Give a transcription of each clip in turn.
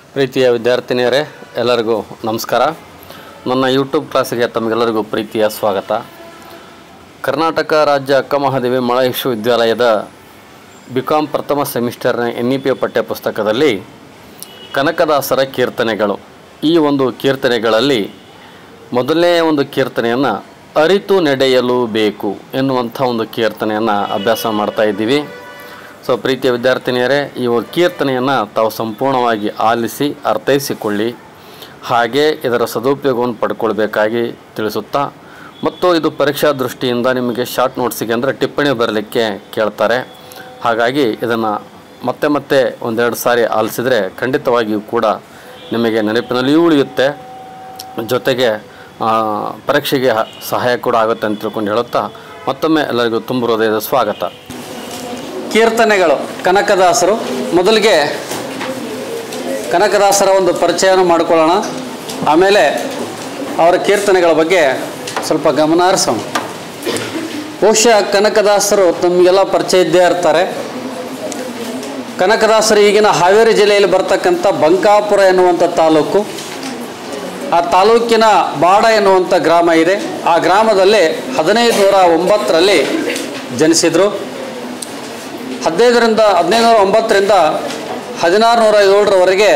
ಪ್ರೀತಿಯ ವಿದ್ಯಾರ್ಥಿನಿಯರೇ ಎಲ್ಲರಿಗೂ ನಮಸ್ಕಾರ ನನ್ನ ಯೂಟ್ಯೂಬ್ ಕ್ಲಾಸಿಗೆ ತಮಗೆಲ್ಲರಿಗೂ ಪ್ರೀತಿಯ ಸ್ವಾಗತ ಕರ್ನಾಟಕ ರಾಜ್ಯ ಅಕ್ಕಮಹಾದೇವಿ ಮಳ ವಿಶ್ವವಿದ್ಯಾಲಯದ ಬಿ ಕಾಮ್ ಪ್ರಥಮ ಸೆಮಿಸ್ಟರ್ನ ಎನ್ ಇ ಪಿ ಪಠ್ಯಪುಸ್ತಕದಲ್ಲಿ ಕನಕದಾಸರ ಕೀರ್ತನೆಗಳು ಈ ಒಂದು ಕೀರ್ತನೆಗಳಲ್ಲಿ ಮೊದಲನೇ ಒಂದು ಕೀರ್ತನೆಯನ್ನು ಅರಿತು ನಡೆಯಲು ಬೇಕು ಎನ್ನುವಂಥ ಒಂದು ಕೀರ್ತನೆಯನ್ನು ಅಭ್ಯಾಸ ಮಾಡ್ತಾ ಇದ್ದೀವಿ ಸೊ ಪ್ರೀತಿಯ ವಿದ್ಯಾರ್ಥಿನಿಯರೇ ಈ ಒಂದು ಕೀರ್ತನೆಯನ್ನು ತಾವು ಸಂಪೂರ್ಣವಾಗಿ ಆಲಿಸಿ ಅರ್ಥೈಸಿಕೊಳ್ಳಿ ಹಾಗೆ ಇದರ ಸದುಪಯೋಗವನ್ನು ಪಡ್ಕೊಳ್ಬೇಕಾಗಿ ತಿಳಿಸುತ್ತಾ ಮತ್ತು ಇದು ಪರೀಕ್ಷಾ ದೃಷ್ಟಿಯಿಂದ ನಿಮಗೆ ಶಾರ್ಟ್ ನೋಟ್ಸಿಗೆ ಅಂದರೆ ಟಿಪ್ಪಣಿ ಬರಲಿಕ್ಕೆ ಕೇಳ್ತಾರೆ ಹಾಗಾಗಿ ಇದನ್ನು ಮತ್ತೆ ಮತ್ತೆ ಒಂದೆರಡು ಸಾರಿ ಆಲಿಸಿದರೆ ಖಂಡಿತವಾಗಿಯೂ ಕೂಡ ನಿಮಗೆ ನೆನಪಿನಲ್ಲಿಯೂ ಉಳಿಯುತ್ತೆ ಜೊತೆಗೆ ಆ, ಪರೀಕ್ಷೆಗೆ ಹ- ಸಹಾಯ ಕೂಡ ಆಗುತ್ತೆ ಅಂತ ತಿಳ್ಕೊಂಡು ಹೇಳುತ್ತಾ ಮತ್ತೊಮ್ಮೆ ಎಲ್ಲರಿಗೂ ತುಂಬ ಹೃದಯದ ಸ್ವಾಗತ ಕೀರ್ತನೆಗಳು ಕನಕದಾಸರು ಮೊದಲಿಗೆ ಕನಕದಾಸರ ಒಂದು ಪರಿಚಯವನ್ನು ಮಾಡಿಕೊಳ್ಳೋಣ ಆಮೇಲೆ ಅವರ ಕೀರ್ತನೆಗಳ ಬಗ್ಗೆ ಸ್ವಲ್ಪ ಗಮನ ಹರಿಸೋಣ ಬಹುಶಃ ಕನಕದಾಸರು ತಮಗೆಲ್ಲ ಪರಿಚಯ ಇದ್ದೇ ಇರ್ತಾರೆ ಕನಕದಾಸರು ಈಗಿನ ಹಾವೇರಿ ಜಿಲ್ಲೆಯಲ್ಲಿ ಬರ್ತಕ್ಕಂಥ ಬಂಕಾಪುರ ಎನ್ನುವಂಥ ತಾಲೂಕು ಆ ತಾಲೂಕಿನ ಬಾಡ ಎನ್ನುವಂಥ ಗ್ರಾಮ ಇದೆ ಆ ಗ್ರಾಮದಲ್ಲಿ ಹದಿನೈದು ನೂರ ಒಂಬತ್ತರಲ್ಲಿ ಜನಿಸಿದರು ಹದಿನೈದರಿಂದ ಹದಿನೈದು ನೂರ ಒಂಬತ್ತರಿಂದ ಹದಿನಾರು ನೂರ ಏಳರವರೆಗೆ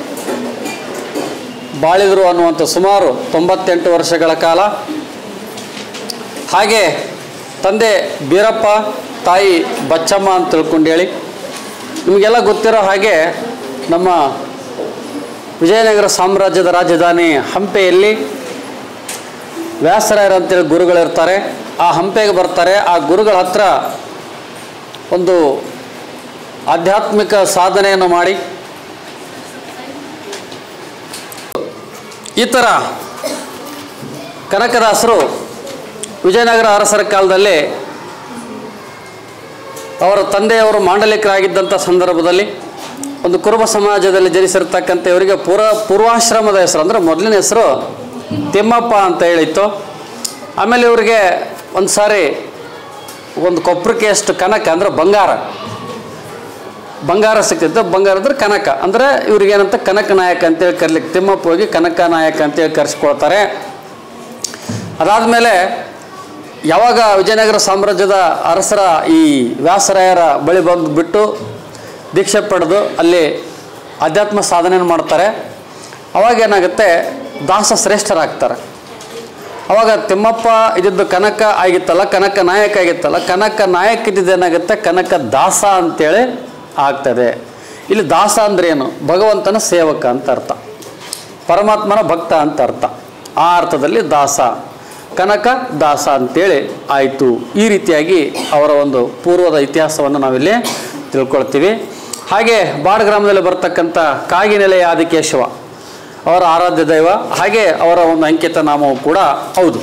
ಬಾಳಿದರು ಅನ್ನುವಂಥ ಸುಮಾರು ತೊಂಬತ್ತೆಂಟು ವರ್ಷಗಳ ಕಾಲ ಹಾಗೆ ತಂದೆ ಬೀರಪ್ಪ ತಾಯಿ ಬಚ್ಚಮ್ಮ ಅಂತ ತಿಳ್ಕೊಂಡು ಹೇಳಿ ನಿಮಗೆಲ್ಲ ಗೊತ್ತಿರೋ ಹಾಗೆ ನಮ್ಮ ವಿಜಯನಗರ ಸಾಮ್ರಾಜ್ಯದ ರಾಜಧಾನಿ ಹಂಪೆಯಲ್ಲಿ ವ್ಯಾಸರಾಯರು ಅಂತೇಳಿ ಗುರುಗಳಿರ್ತಾರೆ ಆ ಹಂಪೆಗೆ ಬರ್ತಾರೆ ಆ ಗುರುಗಳ ಹತ್ರ ಒಂದು ಆಧ್ಯಾತ್ಮಿಕ ಸಾಧನೆಯನ್ನು ಮಾಡಿ ಈ ಥರ ಕನಕದಾಸರು ವಿಜಯನಗರ ಅರಸರ ಕಾಲದಲ್ಲಿ ಅವರ ತಂದೆಯವರು ಮಾಂಡಲಿಕರಾಗಿದ್ದಂಥ ಸಂದರ್ಭದಲ್ಲಿ ಒಂದು ಕುರುಬ ಸಮಾಜದಲ್ಲಿ ಜನಿಸಿರ್ತಕ್ಕಂಥ ಇವರಿಗೆ ಪೂರ ಪೂರ್ವಾಶ್ರಮದ ಹೆಸರು ಅಂದರೆ ಮೊದಲಿನ ಹೆಸರು ತಿಮ್ಮಪ್ಪ ಅಂತ ಹೇಳಿತ್ತು ಆಮೇಲೆ ಇವರಿಗೆ ಒಂದು ಸಾರಿ ಒಂದು ಕೊಪ್ಪರಕ್ಕೆ ಅಷ್ಟು ಕನಕ ಅಂದ್ರೆ ಬಂಗಾರ ಬಂಗಾರ ಸಿಕ್ತಿತ್ತು ಬಂಗಾರ ಅಂದ್ರೆ ಕನಕ ಅಂದರೆ ಇವ್ರಿಗೇನಂತ ಕನಕ ನಾಯಕ ಅಂತೇಳಿ ಕರ್ಲಿಕ್ಕೆ ತಿಮ್ಮಪ್ಪ ಹೋಗಿ ಕನಕ ನಾಯಕ ಅಂತೇಳಿ ಕರೆಸ್ಕೊಳ್ತಾರೆ ಅದಾದಮೇಲೆ ಯಾವಾಗ ವಿಜಯನಗರ ಸಾಮ್ರಾಜ್ಯದ ಅರಸರ ಈ ವ್ಯಾಸರಾಯರ ಬಳಿ ಬಂದು ಬಿಟ್ಟು ದೀಕ್ಷೆ ಪಡೆದು ಅಲ್ಲಿ ಅಧ್ಯಾತ್ಮ ಸಾಧನೆಯನ್ನು ಮಾಡ್ತಾರೆ ಅವಾಗ ಏನಾಗುತ್ತೆ ದಾಸ ಶ್ರೇಷ್ಠರಾಗ್ತಾರೆ ಅವಾಗ ತಿಮ್ಮಪ್ಪ ಇದ್ದಿದ್ದು ಕನಕ ಆಗಿತ್ತಲ್ಲ ಕನಕ ನಾಯಕ ಆಗಿತ್ತಲ್ಲ ಕನಕ ನಾಯಕ ಇದ್ದಿದ್ದು ಏನಾಗುತ್ತೆ ಕನಕ ದಾಸ ಅಂತೇಳಿ ಆಗ್ತದೆ ಇಲ್ಲಿ ದಾಸ ಅಂದ್ರೆ ಏನು ಭಗವಂತನ ಸೇವಕ ಅಂತ ಅರ್ಥ ಪರಮಾತ್ಮನ ಭಕ್ತ ಅಂತ ಅರ್ಥ ಆ ಅರ್ಥದಲ್ಲಿ ದಾಸ ಕನಕ ದಾಸ ಅಂತೇಳಿ ಆಯಿತು ಈ ರೀತಿಯಾಗಿ ಅವರ ಒಂದು ಪೂರ್ವದ ಇತಿಹಾಸವನ್ನು ನಾವಿಲ್ಲಿ ತಿಳ್ಕೊಳ್ತೀವಿ ಹಾಗೆ ಬಾಡ್ ಗ್ರಾಮದಲ್ಲಿ ಬರ್ತಕ್ಕಂಥ ಕಾಗಿನೆಲೆಯ ಆದಿಕೇಶವ ಅವರ ಆರಾಧ್ಯ ದೈವ ಹಾಗೆ ಅವರ ಒಂದು ಅಂಕಿತ ನಾಮವು ಕೂಡ ಹೌದು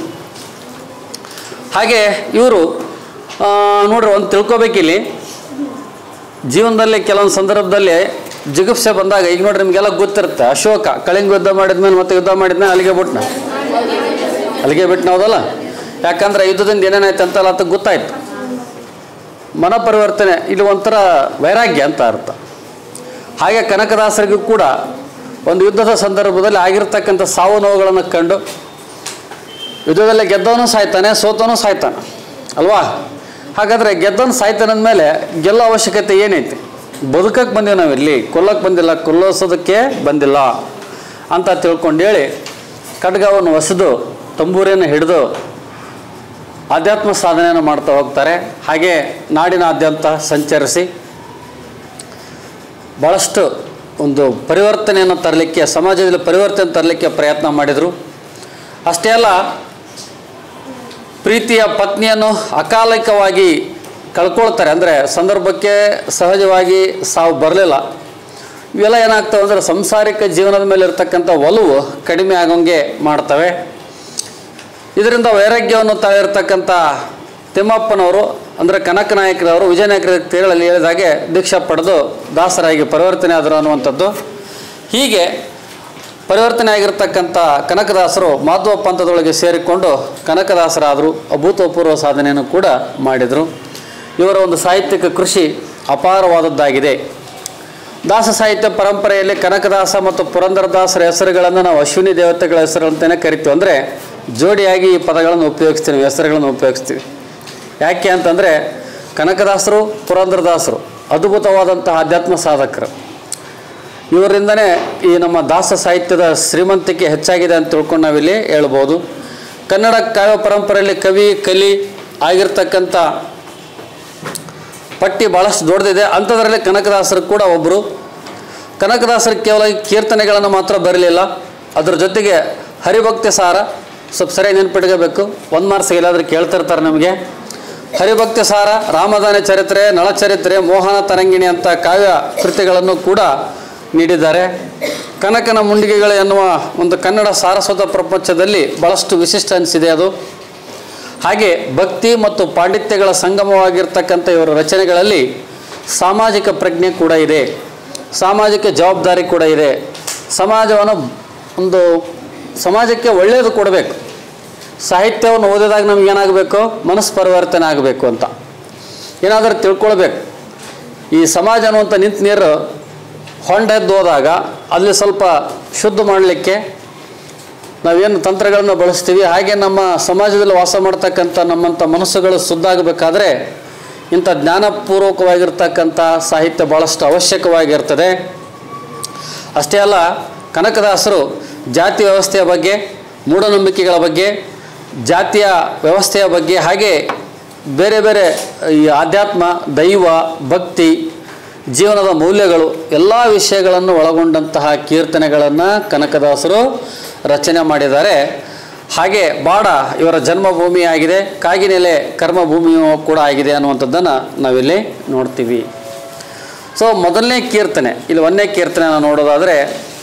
ಹಾಗೆ ಇವರು ನೋಡ್ರಿ ಒಂದು ತಿಳ್ಕೊಬೇಕಿಲ್ಲಿ ಜೀವನದಲ್ಲಿ ಕೆಲವೊಂದು ಸಂದರ್ಭದಲ್ಲಿ ಜಿಗುಪ್ಸೆ ಬಂದಾಗ ಈಗ ನೋಡ್ರಿ ನಿಮಗೆಲ್ಲ ಗೊತ್ತಿರುತ್ತೆ ಅಶೋಕ ಕಳಿಂಗ ಯುದ್ಧ ಮಾಡಿದ್ಮೇಲೆ ಮತ್ತೆ ಯುದ್ಧ ಮಾಡಿದ್ಮೇಲೆ ಅಲ್ಲಿಗೆ ಬಿಟ್ನ ಅಲ್ಲಿಗೆ ಬಿಟ್ಟು ಹೌದಲ್ಲ ಯಾಕಂದ್ರೆ ಯುದ್ಧದಿಂದ ಏನೇನಾಯ್ತು ಅಂತಲ್ಲ ಅಂತ ಗೊತ್ತಾಯ್ತು ಮನ ಪರಿವರ್ತನೆ ಇಲ್ಲಿ ಒಂಥರ ವೈರಾಗ್ಯ ಅಂತ ಅರ್ಥ ಹಾಗೆ ಕನಕದಾಸರಿಗೂ ಕೂಡ ಒಂದು ಯುದ್ಧದ ಸಂದರ್ಭದಲ್ಲಿ ಆಗಿರ್ತಕ್ಕಂಥ ಸಾವು ನೋವುಗಳನ್ನು ಕಂಡು ಯುದ್ಧದಲ್ಲಿ ಗೆದ್ದವನು ಸಾಯ್ತಾನೆ ಸೋತವನು ಸಾಯ್ತಾನೆ ಅಲ್ವಾ ಹಾಗಾದರೆ ಗೆದ್ದವನು ಸಾಯ್ತಾನೆ ಅಂದಮೇಲೆ ಗೆಲ್ಲೋ ಅವಶ್ಯಕತೆ ಏನೈತಿ ಬದುಕಕ್ಕೆ ಬಂದೀವಿ ನಾವಿಲ್ಲಿ ಕೊಲ್ಲಕ್ಕೆ ಬಂದಿಲ್ಲ ಕೊಲ್ಲೋಸೋದಕ್ಕೆ ಬಂದಿಲ್ಲ ಅಂತ ತಿಳ್ಕೊಂಡು ಹೇಳಿ ಖಡ್ಗವನ್ನು ಹೊಸದು ತಂಬೂರಿಯನ್ನು ಹಿಡಿದು ಆಧ್ಯಾತ್ಮ ಸಾಧನೆಯನ್ನು ಮಾಡ್ತಾ ಹೋಗ್ತಾರೆ ಹಾಗೆ ನಾಡಿನಾದ್ಯಂತ ಸಂಚರಿಸಿ ಭಾಳಷ್ಟು ಒಂದು ಪರಿವರ್ತನೆಯನ್ನು ತರಲಿಕ್ಕೆ ಸಮಾಜದಲ್ಲಿ ಪರಿವರ್ತನೆ ತರಲಿಕ್ಕೆ ಪ್ರಯತ್ನ ಮಾಡಿದರು ಅಷ್ಟೇ ಅಲ್ಲ ಪ್ರೀತಿಯ ಪತ್ನಿಯನ್ನು ಅಕಾಲಿಕವಾಗಿ ಕಳ್ಕೊಳ್ತಾರೆ ಅಂದರೆ ಸಂದರ್ಭಕ್ಕೆ ಸಹಜವಾಗಿ ಸಾವು ಬರಲಿಲ್ಲ ಇವೆಲ್ಲ ಏನಾಗ್ತವೆ ಅಂದರೆ ಸಂಸಾರಿಕ ಜೀವನದ ಮೇಲೆ ಇರ್ತಕ್ಕಂಥ ಒಲವು ಕಡಿಮೆ ಆಗೋಂಗೆ ಮಾಡ್ತವೆ ಇದರಿಂದ ವೈರಾಗ್ಯವನ್ನು ತಾಳಿರ್ತಕ್ಕಂಥ ತಿಮ್ಮಪ್ಪನವರು ಅಂದರೆ ಕನಕ ನಾಯಕರವರು ವಿಜಯನಗರ ತೇರಳಲ್ಲಿ ಹೇಳಿದ ಹಾಗೆ ದೀಕ್ಷಾ ಪಡೆದು ದಾಸರಾಗಿ ಪರಿವರ್ತನೆ ಆದರು ಅನ್ನುವಂಥದ್ದು ಹೀಗೆ ಪರಿವರ್ತನೆ ಆಗಿರ್ತಕ್ಕಂಥ ಕನಕದಾಸರು ಮಾಧವ ಪಂಥದೊಳಗೆ ಸೇರಿಕೊಂಡು ಕನಕದಾಸರಾದರು ಅಭೂತಪೂರ್ವ ಸಾಧನೆಯನ್ನು ಕೂಡ ಮಾಡಿದರು ಇವರ ಒಂದು ಸಾಹಿತ್ಯಿಕ ಕೃಷಿ ಅಪಾರವಾದದ್ದಾಗಿದೆ ದಾಸ ಸಾಹಿತ್ಯ ಪರಂಪರೆಯಲ್ಲಿ ಕನಕದಾಸ ಮತ್ತು ಪುರಂದರದಾಸರ ಹೆಸರುಗಳನ್ನು ನಾವು ಅಶ್ವಿನಿ ದೇವತೆಗಳ ಹೆಸರು ಅಂತಲೇ ಕರಿತೀವಿ ಅಂದರೆ ಜೋಡಿಯಾಗಿ ಈ ಪದಗಳನ್ನು ಉಪಯೋಗಿಸ್ತೀವಿ ಹೆಸರುಗಳನ್ನು ಉಪಯೋಗಿಸ್ತೀವಿ ಯಾಕೆ ಅಂತಂದರೆ ಕನಕದಾಸರು ಪುರಂದರದಾಸರು ಅದ್ಭುತವಾದಂತಹ ಆಧ್ಯಾತ್ಮ ಸಾಧಕರು ಇವರಿಂದನೇ ಈ ನಮ್ಮ ದಾಸ ಸಾಹಿತ್ಯದ ಶ್ರೀಮಂತಿಕೆ ಹೆಚ್ಚಾಗಿದೆ ಅಂತ ತಿಳ್ಕೊಂಡು ನಾವಿಲ್ಲಿ ಹೇಳ್ಬೋದು ಕನ್ನಡ ಕಾವ್ಯ ಪರಂಪರೆಯಲ್ಲಿ ಕವಿ ಕಲಿ ಆಗಿರ್ತಕ್ಕಂಥ ಪಟ್ಟಿ ಭಾಳಷ್ಟು ದೊಡ್ಡದಿದೆ ಅಂಥದ್ರಲ್ಲಿ ಕನಕದಾಸರು ಕೂಡ ಒಬ್ಬರು ಕನಕದಾಸರು ಕೇವಲ ಕೀರ್ತನೆಗಳನ್ನು ಮಾತ್ರ ಬರಲಿಲ್ಲ ಅದ್ರ ಜೊತೆಗೆ ಹರಿಭಕ್ತಿ ಸಾರ ಸ್ವಲ್ಪ ಸರಿಯಾಗಿ ನೆನ್ಪಿಟ್ಕೋಬೇಕು ಒಂದು ಮಾರ್ಕ್ಸ್ ಎಲ್ಲಾದರೂ ಕೇಳ್ತಿರ್ತಾರೆ ನಮಗೆ ಹರಿಭಕ್ತಿ ಸಾರ ರಾಮದಾನ ಚರಿತ್ರೆ ನಳಚರಿತ್ರೆ ಮೋಹನ ತರಂಗಿಣಿ ಅಂತ ಕಾವ್ಯ ಕೃತಿಗಳನ್ನು ಕೂಡ ನೀಡಿದ್ದಾರೆ ಕನಕನ ಮುಂಡಿಗೆಗಳು ಎನ್ನುವ ಒಂದು ಕನ್ನಡ ಸಾರಸ್ವತ ಪ್ರಪಂಚದಲ್ಲಿ ಭಾಳಷ್ಟು ವಿಶಿಷ್ಟ ಅನಿಸಿದೆ ಅದು ಹಾಗೆ ಭಕ್ತಿ ಮತ್ತು ಪಾಂಡಿತ್ಯಗಳ ಸಂಗಮವಾಗಿರ್ತಕ್ಕಂಥ ಇವರ ರಚನೆಗಳಲ್ಲಿ ಸಾಮಾಜಿಕ ಪ್ರಜ್ಞೆ ಕೂಡ ಇದೆ ಸಾಮಾಜಿಕ ಜವಾಬ್ದಾರಿ ಕೂಡ ಇದೆ ಸಮಾಜವನ್ನು ಒಂದು ಸಮಾಜಕ್ಕೆ ಒಳ್ಳೆಯದು ಕೊಡಬೇಕು ಸಾಹಿತ್ಯವನ್ನು ಓದಿದಾಗ ನಮ್ಗೆ ಏನಾಗಬೇಕು ಮನಸ್ಸು ಪರಿವರ್ತನೆ ಆಗಬೇಕು ಅಂತ ಏನಾದರೂ ತಿಳ್ಕೊಳ್ಬೇಕು ಈ ಸಮಾಜ ಅನ್ನುವಂಥ ನಿಂತ ನೀರು ಹೊಂಡ ಎದ್ದು ಹೋದಾಗ ಅಲ್ಲಿ ಸ್ವಲ್ಪ ಶುದ್ಧ ಮಾಡಲಿಕ್ಕೆ ನಾವೇನು ತಂತ್ರಗಳನ್ನು ಬಳಸ್ತೀವಿ ಹಾಗೆ ನಮ್ಮ ಸಮಾಜದಲ್ಲಿ ವಾಸ ಮಾಡ್ತಕ್ಕಂಥ ನಮ್ಮಂಥ ಮನಸ್ಸುಗಳು ಶುದ್ಧಾಗಬೇಕಾದ್ರೆ ಇಂಥ ಜ್ಞಾನಪೂರ್ವಕವಾಗಿರ್ತಕ್ಕಂಥ ಸಾಹಿತ್ಯ ಭಾಳಷ್ಟು ಅವಶ್ಯಕವಾಗಿರ್ತದೆ ಅಷ್ಟೇ ಅಲ್ಲ ಕನಕದಾಸರು ಜಾತಿ ವ್ಯವಸ್ಥೆಯ ಬಗ್ಗೆ ಮೂಢನಂಬಿಕೆಗಳ ಬಗ್ಗೆ ಜಾತಿಯ ವ್ಯವಸ್ಥೆಯ ಬಗ್ಗೆ ಹಾಗೆ ಬೇರೆ ಬೇರೆ ಈ ಆಧ್ಯಾತ್ಮ ದೈವ ಭಕ್ತಿ ಜೀವನದ ಮೌಲ್ಯಗಳು ಎಲ್ಲ ವಿಷಯಗಳನ್ನು ಒಳಗೊಂಡಂತಹ ಕೀರ್ತನೆಗಳನ್ನು ಕನಕದಾಸರು ರಚನೆ ಮಾಡಿದ್ದಾರೆ ಹಾಗೆ ಬಾಡ ಇವರ ಜನ್ಮಭೂಮಿಯಾಗಿದೆ ಕಾಗಿನೆಲೆ ಕರ್ಮಭೂಮಿಯೂ ಕೂಡ ಆಗಿದೆ ಅನ್ನುವಂಥದ್ದನ್ನು ನಾವಿಲ್ಲಿ ನೋಡ್ತೀವಿ ಸೊ ಮೊದಲನೇ ಕೀರ್ತನೆ ಇಲ್ಲಿ ಒಂದನೇ ಕೀರ್ತನೆ ನೋಡೋದಾದರೆ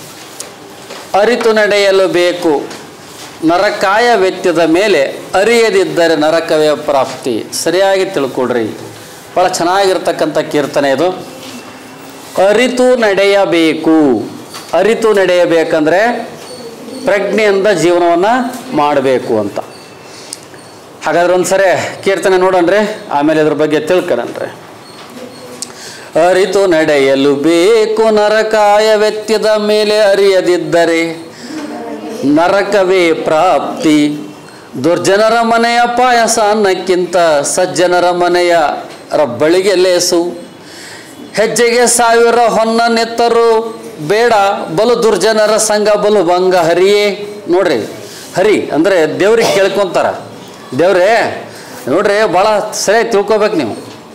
ಅರಿತು ನಡೆಯಲು ಬೇಕು ನರಕಾಯ ವ್ಯಕ್ತಿದ ಮೇಲೆ ಅರಿಯದಿದ್ದರೆ ನರಕವೇ ಪ್ರಾಪ್ತಿ ಸರಿಯಾಗಿ ತಿಳ್ಕೊಡ್ರಿ ಭಾಳ ಚೆನ್ನಾಗಿರ್ತಕ್ಕಂಥ ಕೀರ್ತನೆ ಇದು ಅರಿತು ನಡೆಯಬೇಕು ಅರಿತು ನಡೆಯಬೇಕಂದ್ರೆ ಪ್ರಜ್ಞೆಯಿಂದ ಜೀವನವನ್ನು ಮಾಡಬೇಕು ಅಂತ ಹಾಗಾದ್ರೆ ಒಂದ್ಸರಿ ಕೀರ್ತನೆ ನೋಡೋಣ್ರಿ ಆಮೇಲೆ ಇದ್ರ ಬಗ್ಗೆ ತಿಳ್ಕೊಳ್ಳೋಣ್ರಿ ಅರಿತು ನಡೆಯಲು ಬೇಕು ನರಕಾಯ ವ್ಯಕ್ತಿದ ಮೇಲೆ ಅರಿಯದಿದ್ದರೆ ನರಕವೇ ಪ್ರಾಪ್ತಿ ದುರ್ಜನರ ಮನೆಯ ಪಾಯಸ ಅನ್ನಕ್ಕಿಂತ ಸಜ್ಜನರ ಮನೆಯ ರಬ್ಬಳಿಗೆ ಲೇಸು ಹೆಜ್ಜೆಗೆ ಸಾವಿರ ಹೊನ್ನ ನೆತ್ತರು ಬೇಡ ಬಲು ದುರ್ಜನರ ಸಂಘ ಬಲು ಭಂಗ ಹರಿಯೇ ನೋಡ್ರಿ ಹರಿ ಅಂದರೆ ದೇವ್ರಿಗೆ ಕೇಳ್ಕೊಂತಾರ ದೇವ್ರೇ ನೋಡ್ರಿ ಭಾಳ ಸರಿಯಾಗಿ ತಿಳ್ಕೊಬೇಕು ನೀವು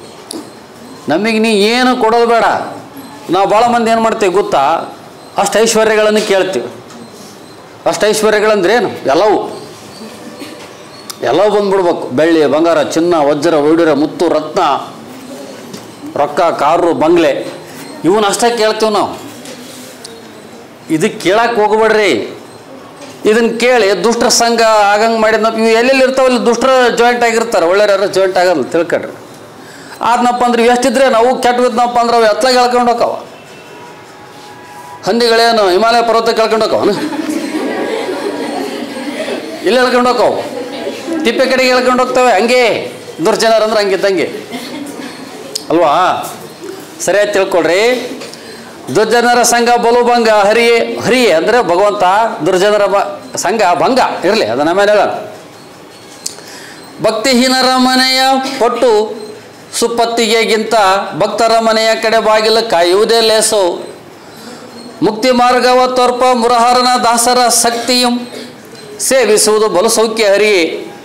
ನಮಗೆ ನೀ ಏನು ಕೊಡೋದು ಬೇಡ ನಾವು ಭಾಳ ಮಂದಿ ಏನು ಮಾಡ್ತೀವಿ ಗೊತ್ತಾ ಅಷ್ಟು ಐಶ್ವರ್ಯಗಳನ್ನು ಕೇಳ್ತೀವಿ ಅಷ್ಟು ಐಶ್ವರ್ಯಗಳಂದ್ರೆ ಏನು ಎಲ್ಲವೂ ಎಲ್ಲವೂ ಬಂದ್ಬಿಡ್ಬೇಕು ಬೆಳ್ಳಿ ಬಂಗಾರ ಚಿನ್ನ ವಜ್ರ ವೈಡೂರ ಮುತ್ತು ರತ್ನ ರೊಕ್ಕ ಕಾರು ಬಂಗ್ಲೆ ಇವನ್ನ ಅಷ್ಟೇ ಕೇಳ್ತೀವಿ ನಾವು ಇದಕ್ಕೆ ಕೇಳಕ್ಕೆ ಹೋಗ್ಬೇಡ್ರಿ ಇದನ್ನು ಕೇಳಿ ದುಷ್ಟರ ಸಂಘ ಆಗಂಗೆ ಮಾಡಿದ್ನ ಇವು ಎಲ್ಲೆಲ್ಲಿ ಇರ್ತಾವಲ್ಲಿ ದುಷ್ಟರ ಜಾಯಿಂಟ್ ಆಗಿರ್ತಾರೆ ಒಳ್ಳೆಯವ್ರ ಜಾಯಿಂಟ್ ಆಗಲ್ಲ ತಿಳ್ಕೊಡ್ರಿ ಆದ್ನಪ್ಪ ಅಂದ್ರೆ ಎಷ್ಟಿದ್ರೆ ನಾವು ಕೆಟ್ಟ ಬಿದ್ನಪ್ಪ ಅಂದ್ರೆ ಅವು ಎತ್ತಲಾಗಿ ಎಳ್ಕೊಂಡು ಹೋಗವ ಹಂದಿಗಳೇನು ಹಿಮಾಲಯ ಪರ್ವತಕ್ಕೆ ಎಳ್ಕೊಂಡು ಹೋಗವನ ಇಲ್ಲಿ ಎಳ್ಕೊಂಡು ಹೋಗವು ತಿಪ್ಪೆ ಕಡೆಗೆ ಎಳ್ಕೊಂಡು ಹೋಗ್ತವೆ ಹಂಗೆ ದುರ್ಜನರು ಅಂದ್ರೆ ಹಂಗಿದ್ದಂಗೆ ಅಲ್ವಾ ಸರಿಯಾಗಿ ತಿಳ್ಕೊಳ್ರಿ ದುರ್ಜನರ ಸಂಘ ಬಲು ಭಂಗ ಹರಿ ಹರಿ ಅಂದರೆ ಭಗವಂತ ದುರ್ಜನರ ಬ ಸಂಘ ಭಂಗ ಇರಲಿ ಅದನ್ನ ಮೇಲೆ ಹೇಳೋಣ ಭಕ್ತಿಹೀನರ ಮನೆಯ ಪಟ್ಟು ಸುಪ್ಪತ್ತಿಗೆಗಿಂತ ಭಕ್ತರ ಮನೆಯ ಕಡೆ ಬಾಗಿಲು ಕಾಯುವುದೇ ಲೇಸು ಮುಕ್ತಿ ಮಾರ್ಗವ ತೋರ್ಪ ಮುರಹರನ ದಾಸರ ಶಕ್ತಿಯು ಸೇವಿಸುವುದು ಬಲು ಸೌಖ್ಯ ಹರಿ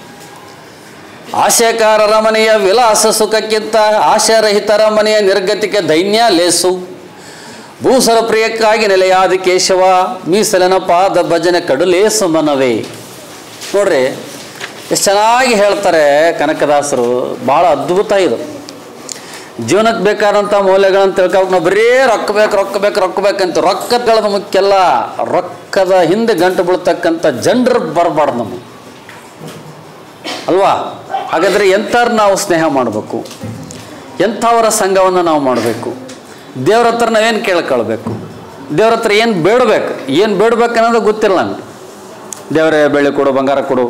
ಆಶಯಕಾರರ ಮನೆಯ ವಿಲಾಸ ಸುಖಕ್ಕಿಂತ ಆಶಯರಹಿತರ ಮನೆಯ ನಿರ್ಗತಿಗೆ ದೈನ್ಯ ಲೇಸು ಭೂಸರ ಪ್ರಿಯಕ್ಕಾಗಿ ನೆಲೆಯಾದ ಕೇಶವ ಮೀಸಲಿನ ಪಾದ ಭಜನೆ ಕಡುಲೇಸು ಮನವೇ ನೋಡ್ರಿ ಎಷ್ಟು ಚೆನ್ನಾಗಿ ಹೇಳ್ತಾರೆ ಕನಕದಾಸರು ಭಾಳ ಅದ್ಭುತ ಇದು ಜೀವನಕ್ಕೆ ಬೇಕಾದಂಥ ಮೌಲ್ಯಗಳನ್ನು ತಿಳ್ಕೊಬೇಕು ನಾವು ಬರೀ ರೊಕ್ಕ ಬೇಕು ರೊಕ್ಕ ಬೇಕು ರೊಕ್ಕ ಬೇಕಂತ ರೊಕ್ಕದ ಗಳದ ಮುಖ್ಯ ಅಲ್ಲ ರೊಕ್ಕದ ಹಿಂದೆ ಗಂಟು ಬೀಳ್ತಕ್ಕಂಥ ಜನರು ಬರಬಾರ್ದು ನಮಗೆ ಅಲ್ವಾ ಹಾಗಾದರೆ ಎಂಥವ್ರು ನಾವು ಸ್ನೇಹ ಮಾಡಬೇಕು ಎಂಥವರ ಸಂಘವನ್ನು ನಾವು ಮಾಡಬೇಕು ದೇವ್ರ ಹತ್ರ ನಾವೇನು ಕೇಳ್ಕೊಳ್ಬೇಕು ದೇವ್ರ ಹತ್ರ ಏನು ಬೇಡಬೇಕು ಏನು ಬೇಡಬೇಕು ಅನ್ನೋದು ಗೊತ್ತಿಲ್ಲ ನಮಗೆ ದೇವರೇ ಬೆಳ್ಳಿ ಕೊಡು ಬಂಗಾರ ಕೊಡು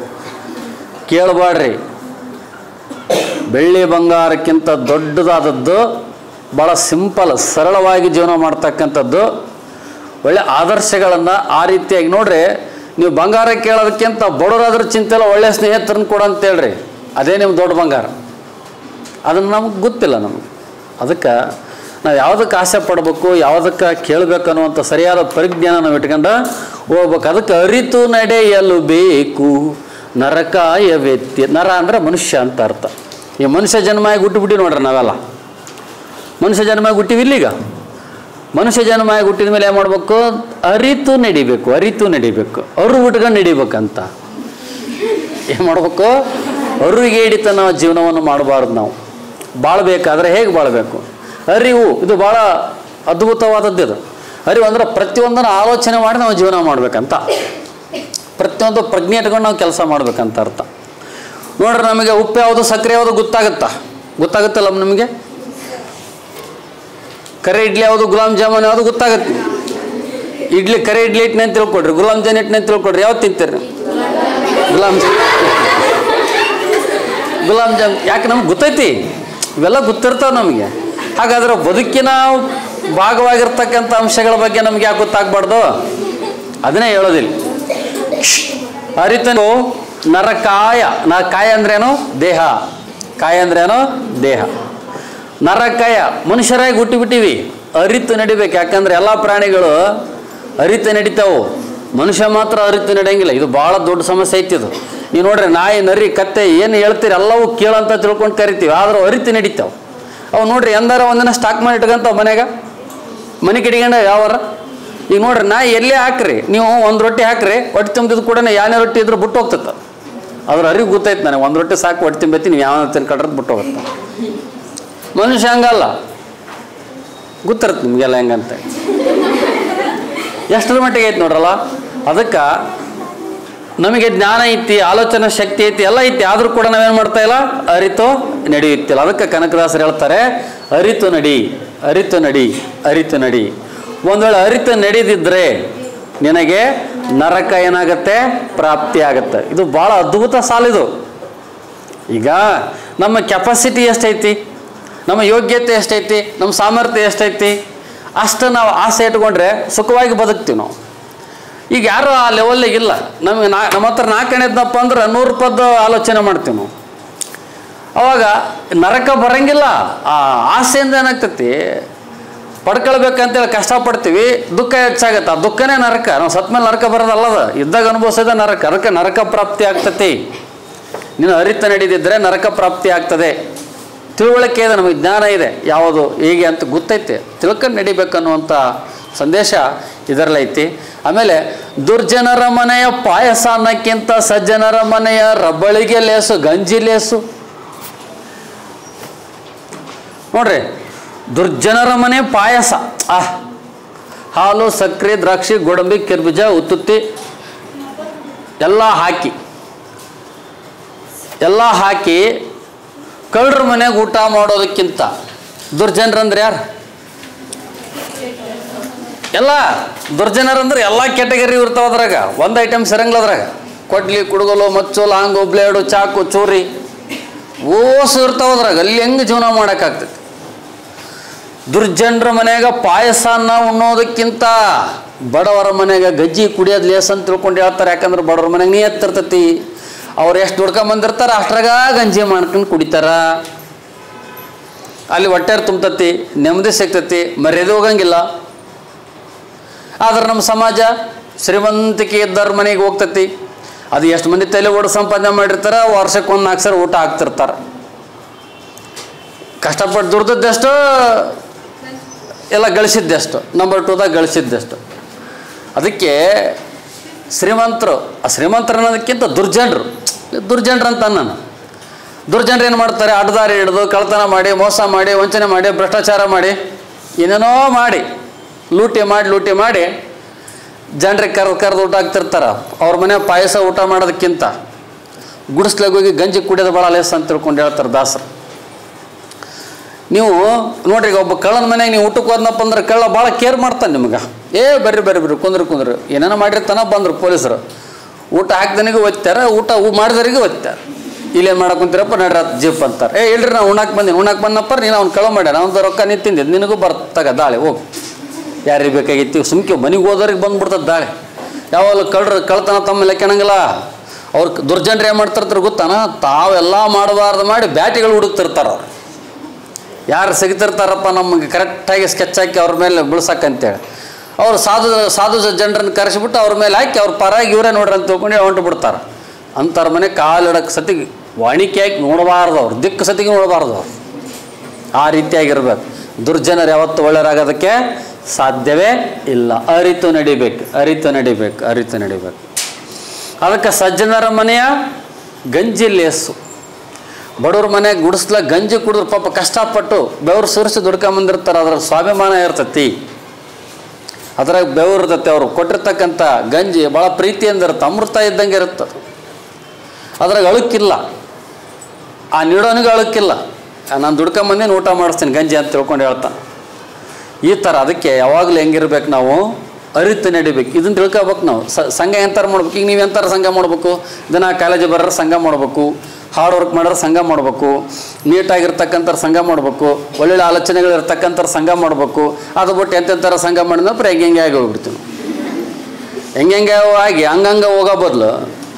ಕೇಳಬೇಡ್ರಿ ಬೆಳ್ಳಿ ಬಂಗಾರಕ್ಕಿಂತ ದೊಡ್ಡದಾದದ್ದು ಭಾಳ ಸಿಂಪಲ್ ಸರಳವಾಗಿ ಜೀವನ ಮಾಡ್ತಕ್ಕಂಥದ್ದು ಒಳ್ಳೆ ಆದರ್ಶಗಳನ್ನು ಆ ರೀತಿಯಾಗಿ ನೋಡ್ರಿ ನೀವು ಬಂಗಾರ ಕೇಳೋದಕ್ಕಿಂತ ಬಡವರಾದ್ರ ಚಿಂತೆ ಇಲ್ಲ ಒಳ್ಳೆ ಸ್ನೇಹಿತರನ್ನ ಕೊಡು ಅಂತ ಹೇಳ್ರಿ ಅದೇ ನಿಮ್ಮ ದೊಡ್ಡ ಬಂಗಾರ ಅದನ್ನು ನಮಗೆ ಗೊತ್ತಿಲ್ಲ ನಮಗೆ ಅದಕ್ಕೆ ನಾವು ಯಾವುದಕ್ಕೆ ಆಸೆ ಪಡಬೇಕು ಯಾವುದಕ್ಕೆ ಕೇಳಬೇಕು ಅನ್ನುವಂಥ ಸರಿಯಾದ ಪರಿಜ್ಞಾನ ನಾವು ಇಟ್ಕೊಂಡು ಹೋಗ್ಬೇಕು ಅದಕ್ಕೆ ಅರಿತು ನಡೆಯಲು ಬೇಕು ನರಕಾಯ ವ್ಯಕ್ತಿ ನರ ಅಂದರೆ ಮನುಷ್ಯ ಅಂತ ಅರ್ಥ ಈ ಮನುಷ್ಯ ಜನ್ಮಾಗಿ ಹುಟ್ಟಿಬಿಟ್ಟು ನೋಡ್ರಿ ನಾವೆಲ್ಲ ಮನುಷ್ಯ ಜನ್ಮಾಗಿ ಹುಟ್ಟಿವಿ ಇಲ್ಲೀಗ ಮನುಷ್ಯ ಜನ್ಮಾಗಿ ಹುಟ್ಟಿದ ಮೇಲೆ ಏನು ಮಾಡಬೇಕು ಅರಿತು ನಡಿಬೇಕು ಅರಿತು ನಡಿಬೇಕು ಅವರು ಬಿಟ್ಕೊಂಡು ನಡಿಬೇಕಂತ ಏನು ಮಾಡಬೇಕು ಅರುವಿಗೆ ಹಿಡಿತ ನಾವು ಜೀವನವನ್ನು ಮಾಡಬಾರ್ದು ನಾವು ಬಾಳ್ಬೇಕಾದ್ರೆ ಹೇಗೆ ಬಾಳಬೇಕು ಅರಿವು ಇದು ಭಾಳ ಅದ್ಭುತವಾದದ್ದು ಇದು ಅರಿವು ಅಂದ್ರೆ ಪ್ರತಿಯೊಂದನ್ನು ಆಲೋಚನೆ ಮಾಡಿ ನಾವು ಜೀವನ ಮಾಡಬೇಕಂತ ಪ್ರತಿಯೊಂದು ಪ್ರಜ್ಞೆ ಇಟ್ಕೊಂಡು ನಾವು ಕೆಲಸ ಮಾಡ್ಬೇಕಂತ ಅರ್ಥ ನೋಡ್ರಿ ನಮಗೆ ಉಪ್ಪು ಯಾವುದು ಸಕ್ಕರೆ ಯಾವುದು ಗೊತ್ತಾಗುತ್ತಾ ಗೊತ್ತಾಗುತ್ತಲ್ಲ ನಮಗೆ ಕರೆ ಇಡ್ಲಿ ಯಾವುದು ಗುಲಾಬ್ ಜಾಮೂನ್ ಯಾವುದು ಗೊತ್ತಾಗುತ್ತೆ ಇಡ್ಲಿ ಕರೆ ಇಡ್ಲಿ ಹಿಟ್ಟನೆ ಅಂತ ತಿಳ್ಕೊಡ್ರಿ ಗುಲಾಬ್ ಜಾಮೂನ್ ಹಿಟ್ಟನೆ ಅಂತ ತಿಳ್ಕೊಡ್ರಿ ಯಾವ್ದು ತಿಂತೀರಿ ಗುಲಾಬ್ ಜಾಮ್ ಗುಲಾಬ್ ಜಾಮ್ ಯಾಕೆ ನಮ್ಗೆ ಗೊತ್ತೈತಿ ಇವೆಲ್ಲ ಗೊತ್ತಿರ್ತಾವೆ ನಮಗೆ ಹಾಗಾದ್ರೆ ಬದುಕಿನ ಭಾಗವಾಗಿರ್ತಕ್ಕಂಥ ಅಂಶಗಳ ಬಗ್ಗೆ ನಮ್ಗೆ ಯಾಕೆ ಗೊತ್ತಾಗ್ಬಾರ್ದು ಅದನ್ನೇ ಹೇಳೋದಿಲ್ಲ ಅರಿತನು ನರಕಾಯ ನ ಕಾಯ ಅಂದ್ರೇನು ದೇಹ ಕಾಯ ಅಂದ್ರೇನು ದೇಹ ನರಕಾಯ ಮನುಷ್ಯರಾಗಿ ಹುಟ್ಟಿಬಿಟ್ಟಿವಿ ಅರಿತು ನಡಿಬೇಕು ಯಾಕಂದ್ರೆ ಎಲ್ಲ ಪ್ರಾಣಿಗಳು ಅರಿತು ನಡಿತಾವು ಮನುಷ್ಯ ಮಾತ್ರ ಅರಿತು ನಡೆಯಂಗಿಲ್ಲ ಇದು ಭಾಳ ದೊಡ್ಡ ಸಮಸ್ಯೆ ಐತಿ ಇದು ನೀವು ನೋಡ್ರಿ ನಾಯಿ ನರಿ ಕತ್ತೆ ಏನು ಹೇಳ್ತೀರಿ ಎಲ್ಲವೂ ಕೇಳಂತ ತಿಳ್ಕೊಂಡು ಕರಿತೀವಿ ಆದ್ರೆ ಅರಿತು ನಡಿತಾವೆ ಅವು ನೋಡ್ರಿ ಎಂದಾರ ಒಂದಿನ ಸ್ಟಾಕ್ ಮಾಡಿ ಇಟ್ಕೊಂತಾವ ಮನೆಗೆ ಮನೆ ಕಿಡಿಗಂಡ ಯಾವಾರ ಈಗ ನೋಡ್ರಿ ನಾ ಎಲ್ಲೇ ಹಾಕ್ರಿ ನೀವು ಒಂದು ರೊಟ್ಟಿ ಹಾಕ್ರಿ ಹೊಟ್ಟೆ ತುಂಬಿದ ಕೂಡ ಯಾನೇ ರೊಟ್ಟಿ ಇದ್ರೆ ಬಿಟ್ಟು ಹೋಗ್ತತ್ತ ಅದ್ರ ಅರಿವು ಗೊತ್ತೈತೆ ನನಗೆ ಒಂದು ರೊಟ್ಟಿ ಸಾಕು ಹೊಟ್ಟೆ ತುಂಬೈತಿ ನೀವು ಯಾವ ತಿನ್ಕೊಂಡ್ರೆ ಬಿಟ್ಟು ಹೋಗುತ್ತೆ ಮನುಷ್ಯ ಹಂಗಲ್ಲ ಗೊತ್ತಿರುತ್ತೆ ನಿಮಗೆಲ್ಲ ಹೆಂಗಂತ ಎಷ್ಟರ ಮಟ್ಟಿಗೆ ಐತಿ ನೋಡ್ರಲ್ಲ ಅದಕ್ಕೆ ನಮಗೆ ಜ್ಞಾನ ಐತಿ ಆಲೋಚನಾ ಶಕ್ತಿ ಐತಿ ಎಲ್ಲ ಐತಿ ಆದರೂ ಕೂಡ ನಾವೇನು ಮಾಡ್ತಾ ಇಲ್ಲ ಅರಿತು ನಡೆಯುತ್ತಿಲ್ಲ ಅದಕ್ಕೆ ಕನಕದಾಸರು ಹೇಳ್ತಾರೆ ಅರಿತು ನಡಿ ಅರಿತು ನಡಿ ಅರಿತು ನಡಿ ಒಂದು ವೇಳೆ ಅರಿತು ನಡೆದಿದ್ರೆ ನಿನಗೆ ನರಕ ಏನಾಗತ್ತೆ ಪ್ರಾಪ್ತಿ ಆಗತ್ತೆ ಇದು ಭಾಳ ಅದ್ಭುತ ಸಾಲಿದು ಈಗ ನಮ್ಮ ಕೆಪಾಸಿಟಿ ಎಷ್ಟೈತಿ ನಮ್ಮ ಯೋಗ್ಯತೆ ಎಷ್ಟೈತಿ ನಮ್ಮ ಸಾಮರ್ಥ್ಯ ಎಷ್ಟೈತಿ ಅಷ್ಟು ನಾವು ಆಸೆ ಇಟ್ಕೊಂಡ್ರೆ ಸುಖವಾಗಿ ಬದುಕ್ತೀವಿ ನಾವು ಈಗ ಯಾರು ಆ ಲೆವೆಲ್ಲಿಗೆ ಇಲ್ಲ ನಮಗೆ ನಾ ನಮ್ಮ ಹತ್ರ ನಾಲ್ಕನೇ ಇದ್ನಪ್ಪ ಅಂದ್ರೆ ನೂರು ರೂಪಾಯ್ದು ಆಲೋಚನೆ ಮಾಡ್ತೀವಿ ನಾವು ಅವಾಗ ನರಕ ಬರಂಗಿಲ್ಲ ಆ ಆಸೆಯಿಂದ ಏನಾಗ್ತೈತಿ ಪಡ್ಕೊಳ್ಬೇಕಂತೇಳಿ ಕಷ್ಟಪಡ್ತೀವಿ ದುಃಖ ಹೆಚ್ಚಾಗತ್ತೆ ಆ ದುಃಖನೇ ನರಕ ನಾವು ಸತ್ ಮೇಲೆ ನರಕ ಬರೋದಲ್ಲದ ಇದ್ದಾಗ ಅನುಭವಿಸೋದೇ ನರಕ ಅದಕ್ಕೆ ನರಕ ಪ್ರಾಪ್ತಿ ಆಗ್ತತಿ ನೀನು ಅರಿತ ನಡೆದಿದ್ದರೆ ನರಕ ಪ್ರಾಪ್ತಿ ಆಗ್ತದೆ ತಿಳುವಳಿಕೆ ಇದೆ ನಮಗೆ ಜ್ಞಾನ ಇದೆ ಯಾವುದು ಹೇಗೆ ಅಂತ ಗೊತ್ತೈತೆ ತಿಳ್ಕೊಂಡು ನಡಿಬೇಕನ್ನುವಂಥ ಸಂದೇಶ ಇದರಲ್ಲೈತಿ ಆಮೇಲೆ ದುರ್ಜನರ ಮನೆಯ ಪಾಯಸ ಅನ್ನಕ್ಕಿಂತ ಸಜ್ಜನರ ಮನೆಯ ರಬ್ಬಳಿಗೆ ಲೇಸು ಗಂಜಿ ಲೇಸು ನೋಡ್ರಿ ದುರ್ಜನರ ಮನೆ ಪಾಯಸ ಆ ಹಾಲು ಸಕ್ಕರೆ ದ್ರಾಕ್ಷಿ ಗೋಡಂಬಿ ಕಿರ್ಬಿಜ ಉತ್ತುತ್ತಿ ಎಲ್ಲ ಹಾಕಿ ಎಲ್ಲ ಹಾಕಿ ಕಳ್ಳರ ಮನೆಗೆ ಊಟ ಮಾಡೋದಕ್ಕಿಂತ ದುರ್ಜನರಂದ್ರೆ ಯಾರು ಎಲ್ಲ ದುರ್ಜನರಂದ್ರೆ ಎಲ್ಲ ಕ್ಯಾಟಗರಿ ಇರ್ತಾವ ಅದ್ರಾಗ ಒಂದು ಐಟಮ್ ಸರಂಗಿಲ್ಲ ಅದ್ರಾಗ ಕೊಡ್ಲಿ ಕುಡುಗಲು ಮಚ್ಚು ಲಾಂಗು ಬ್ಲೇಡು ಚಾಕು ಚೂರಿ ಓಸು ಇರ್ತಾವ ಅದ್ರಾಗ ಅಲ್ಲಿ ಹೆಂಗೆ ಜೀವನ ಮಾಡೋಕ್ಕಾಗ್ತೈತಿ ದುರ್ಜನರ ಮನೆಯಾಗ ಪಾಯಸನ ಉಣ್ಣೋದಕ್ಕಿಂತ ಬಡವರ ಮನೆಗೆ ಗಜ್ಜಿ ಕುಡಿಯೋದು ಲೇಸ್ ಅಂತ ತಿಳ್ಕೊಂಡು ಹೇಳ್ತಾರೆ ಯಾಕಂದ್ರೆ ಬಡವರ ಮನೆಗೆ ನೀ ಎತ್ತಿರ್ತತಿ ಅವ್ರು ಎಷ್ಟು ದುಡ್ಕೊಂಬಂದಿರ್ತಾರೆ ಅಷ್ಟ್ರಾಗ ಗಂಜಿ ಮಾಡ್ಕೊಂಡು ಕುಡಿತಾರ ಅಲ್ಲಿ ಹೊಟ್ಟೆ ತುಂಬತತಿ ನೆಮ್ಮದಿ ಸಿಗ್ತತಿ ಮರ್ಯಾದೆ ಹೋಗಂಗಿಲ್ಲ ಆದ್ರೆ ನಮ್ಮ ಸಮಾಜ ಶ್ರೀಮಂತಿಕೆ ಇದ್ದವ್ರ ಮನೆಗೆ ಹೋಗ್ತತಿ ಅದು ಎಷ್ಟು ಮಂದಿ ತಲೆ ಓಡಿ ಸಂಪಾದನೆ ಮಾಡಿರ್ತಾರೆ ವರ್ಷಕ್ಕೆ ಒಂದು ನಾಲ್ಕು ಸರಿ ಊಟ ಹಾಕ್ತಿರ್ತಾರೆ ಕಷ್ಟಪಟ್ಟು ದುಡ್ದದ್ದೆಷ್ಟು ಎಲ್ಲ ಗಳಿಸಿದ್ದೆಷ್ಟು ನಂಬರ್ ಟೂದಾಗ ಗಳಿಸಿದ್ದೆಷ್ಟು ಅದಕ್ಕೆ ಶ್ರೀಮಂತರು ಆ ಶ್ರೀಮಂತರು ಅನ್ನೋದಕ್ಕಿಂತ ದುರ್ಜನರು ದುರ್ಜನರು ಅಂತ ನಾನು ದುರ್ಜನರು ಏನು ಮಾಡ್ತಾರೆ ಅಡ್ದಾರಿ ಹಿಡಿದು ಕಳ್ತನ ಮಾಡಿ ಮೋಸ ಮಾಡಿ ವಂಚನೆ ಮಾಡಿ ಭ್ರಷ್ಟಾಚಾರ ಮಾಡಿ ಏನೇನೋ ಮಾಡಿ ಲೂಟಿ ಮಾಡಿ ಲೂಟಿ ಮಾಡಿ ಜನರಿಗೆ ಕರೆದು ಕರೆದು ಊಟ ಹಾಕ್ತಿರ್ತಾರೆ ಅವ್ರ ಮನೆ ಪಾಯಸ ಊಟ ಮಾಡೋದಕ್ಕಿಂತ ಗುಡಿಸ್ಲಾಗ ಹೋಗಿ ಗಂಜಿ ಕುಡಿಯೋದು ಭಾಳ ಲೇಸ್ ಅಂತ ತಿಳ್ಕೊಂಡು ಹೇಳ್ತಾರೆ ದಾಸರು ನೀವು ನೋಡ್ರಿ ಈಗ ಒಬ್ಬ ಕಳ್ಳನ ಮನೆಗೆ ನೀವು ಊಟಕ್ಕೆ ಹೋದ್ನಪ್ಪ ಅಂದ್ರೆ ಕಳ್ಳ ಭಾಳ ಕೇರ್ ಮಾಡ್ತಾನೆ ನಿಮ್ಗೆ ಏ ಬರ್ರಿ ಬರ್ರಿ ಬರ್ರಿ ಕುಂದ್ರಿ ಕುಂದ್ರಿ ಏನೇನೋ ಮಾಡಿರ್ತಾನ ಬಂದರು ಪೊಲೀಸರು ಊಟ ಹಾಕ್ದನಿಗೆ ಒತ್ತಾರೆ ಊಟ ಮಾಡಿದವರಿಗೆ ಒತ್ತಾರೆ ಇಲ್ಲೇನು ಮಾಡಕ್ಕೆ ಕುಂತೀರಪ್ಪ ನಡ್ರಿ ಹತ್ತು ಜಿಪ್ ಅಂತಾರೆ ಏ ಇಲ್ರಿ ನಾವು ಉಣ್ಣಾಕ್ ಬಂದೀನಿ ಉಣ್ಣಾಕ್ ಬಂದಪ್ಪ ನೀನು ಅವ್ನು ಕಳೋ ಮಾಡ್ಯಾನ ಅವ್ನದು ರೊಕ್ಕ ನೀ ತಿಂದಿದ್ದು ನಿನಗೂ ಬರ್ತಗ ದಾಳೆ ಹೋಗು ಯಾರಿಗೆ ಬೇಕಾಗಿತ್ತು ಸುಮ್ಕೆ ಮನೆಗೆ ಹೋದವ್ರಿಗೆ ಬಂದ್ಬಿಡ್ತದೆ ದಾಳೆ ಯಾವಾಗ ಕಳ್ರ ಕಳ್ತನ ತಮ್ಮ ಲೆಕ್ಕಣಂಗಿಲ್ಲ ಅವ್ರು ದುರ್ಜನರು ಏನು ಮಾಡ್ತಿರ್ತಾರೆ ಗೊತ್ತಾನ ತಾವೆಲ್ಲ ಮಾಡಬಾರ್ದು ಮಾಡಿ ಬ್ಯಾಟಿಗಳು ಹುಡುಕ್ತಿರ್ತಾರ ಅವ್ರು ಯಾರು ಸಿಗ್ತಿರ್ತಾರಪ್ಪ ನಮಗೆ ಕರೆಕ್ಟಾಗಿ ಸ್ಕೆಚ್ ಹಾಕಿ ಅವ್ರ ಮೇಲೆ ಬೀಳ್ಸಕ್ಕಂತೇಳಿ ಅವ್ರು ಸಾಧು ಸಾಧು ಜನರನ್ನು ಕರೆಸಿಬಿಟ್ಟು ಅವ್ರ ಮೇಲೆ ಹಾಕಿ ಅವ್ರ ಪರಾಗಿ ಇವರೇ ನೋಡ್ರಿ ಅಂತ ತಿಳ್ಕೊಂಡು ಹೊಂಟು ಬಿಡ್ತಾರೆ ಅಂಥವ್ರ ಮನೆ ಕಾಲಿಡಕ್ಕೆ ಸತಿಗೆ ವಾಣಿಕೆ ಹಾಕಿ ನೋಡಬಾರ್ದು ಅವ್ರು ದಿಕ್ಕು ಸತಿಗೆ ನೋಡಬಾರ್ದು ಅವ್ರು ಆ ರೀತಿಯಾಗಿರ್ಬೇಕು ದುರ್ಜನರು ಯಾವತ್ತು ಒಳ್ಳೆಯರಾಗೋದಕ್ಕೆ ಸಾಧ್ಯವೇ ಇಲ್ಲ ಅರಿತು ನಡಿಬೇಕು ಅರಿತು ನಡಿಬೇಕು ಅರಿತು ನಡಿಬೇಕು ಅದಕ್ಕೆ ಸಜ್ಜನರ ಮನೆಯ ಗಂಜಿ ಲೇಸು ಬಡವ್ರ ಮನೆ ಗುಡಿಸ್ಲ ಗಂಜಿ ಕುಡಿದ್ರು ಪಾಪ ಕಷ್ಟಪಟ್ಟು ಬೆವರು ಸುರಿಸಿ ದುಡ್ಕೊಂಬಂದಿರ್ತಾರೆ ಅದ್ರ ಸ್ವಾಭಿಮಾನ ಇರ್ತತಿ ಅದ್ರಾಗ ಬೆವರು ಇರ್ತತಿ ಅವ್ರು ಕೊಟ್ಟಿರ್ತಕ್ಕಂಥ ಗಂಜಿ ಭಾಳ ಪ್ರೀತಿಯಿಂದ ಇರುತ್ತೆ ಅಮೃತ ಇದ್ದಂಗೆ ಇರುತ್ತೆ ಅದು. ಅದ್ರಾಗ ಅಳುಕಿಲ್ಲ ಆ ನೀಡೋನಿಗೆ ಅಳುಕಿಲ್ಲ ನಾನು ದುಡ್ಕೊಂಬಂದೇನು ಊಟ ಮಾಡಿಸ್ತೀನಿ ಗಂಜಿ ಅಂತ ತಿಳ್ಕೊಂಡು ಹೇಳ್ತಾನೆ ಈ ಥರ ಅದಕ್ಕೆ ಯಾವಾಗಲೂ ಹೆಂಗಿರ್ಬೇಕು ನಾವು ಅರಿತು ನಡಿಬೇಕು ಇದನ್ನು ತಿಳ್ಕೊಬೇಕು ನಾವು ಸ ಸಂಘ ಎಂಥರ ಮಾಡ್ಬೇಕು ಈಗ ನೀವು ಎಂಥರ ಸಂಘ ಮಾಡ್ಬೇಕು ದಿನ ಕಾಲೇಜ್ ಬರೋರು ಸಂಘ ಮಾಡ್ಬೇಕು ಹಾರ್ಡ್ ವರ್ಕ್ ಮಾಡೋರು ಸಂಘ ಮಾಡ್ಬೇಕು ನೀಟಾಗಿರ್ತಕ್ಕಂಥ ಸಂಘ ಮಾಡ್ಬೇಕು ಒಳ್ಳೊಳ್ಳೆ ಆಲೋಚನೆಗಳು ಇರ್ತಕ್ಕಂಥ ಸಂಘ ಮಾಡ್ಬೇಕು ಅದು ಬಿಟ್ಟು ಎಂತೆಂಥರ ಸಂಘ ಮಾಡಿದ್ನಪ್ಪ ಹೆಂಗೆ ಹೆಂಗೆ ಆಗಿ ಹೋಗ್ಬಿಡ್ತೀವಿ ನಾವು. ಹೆಂಗೆ ಹೆಂಗೆ ಆಗಿ ಹಂಗಂಗೆ ಹೋಗೋ ಬದಲು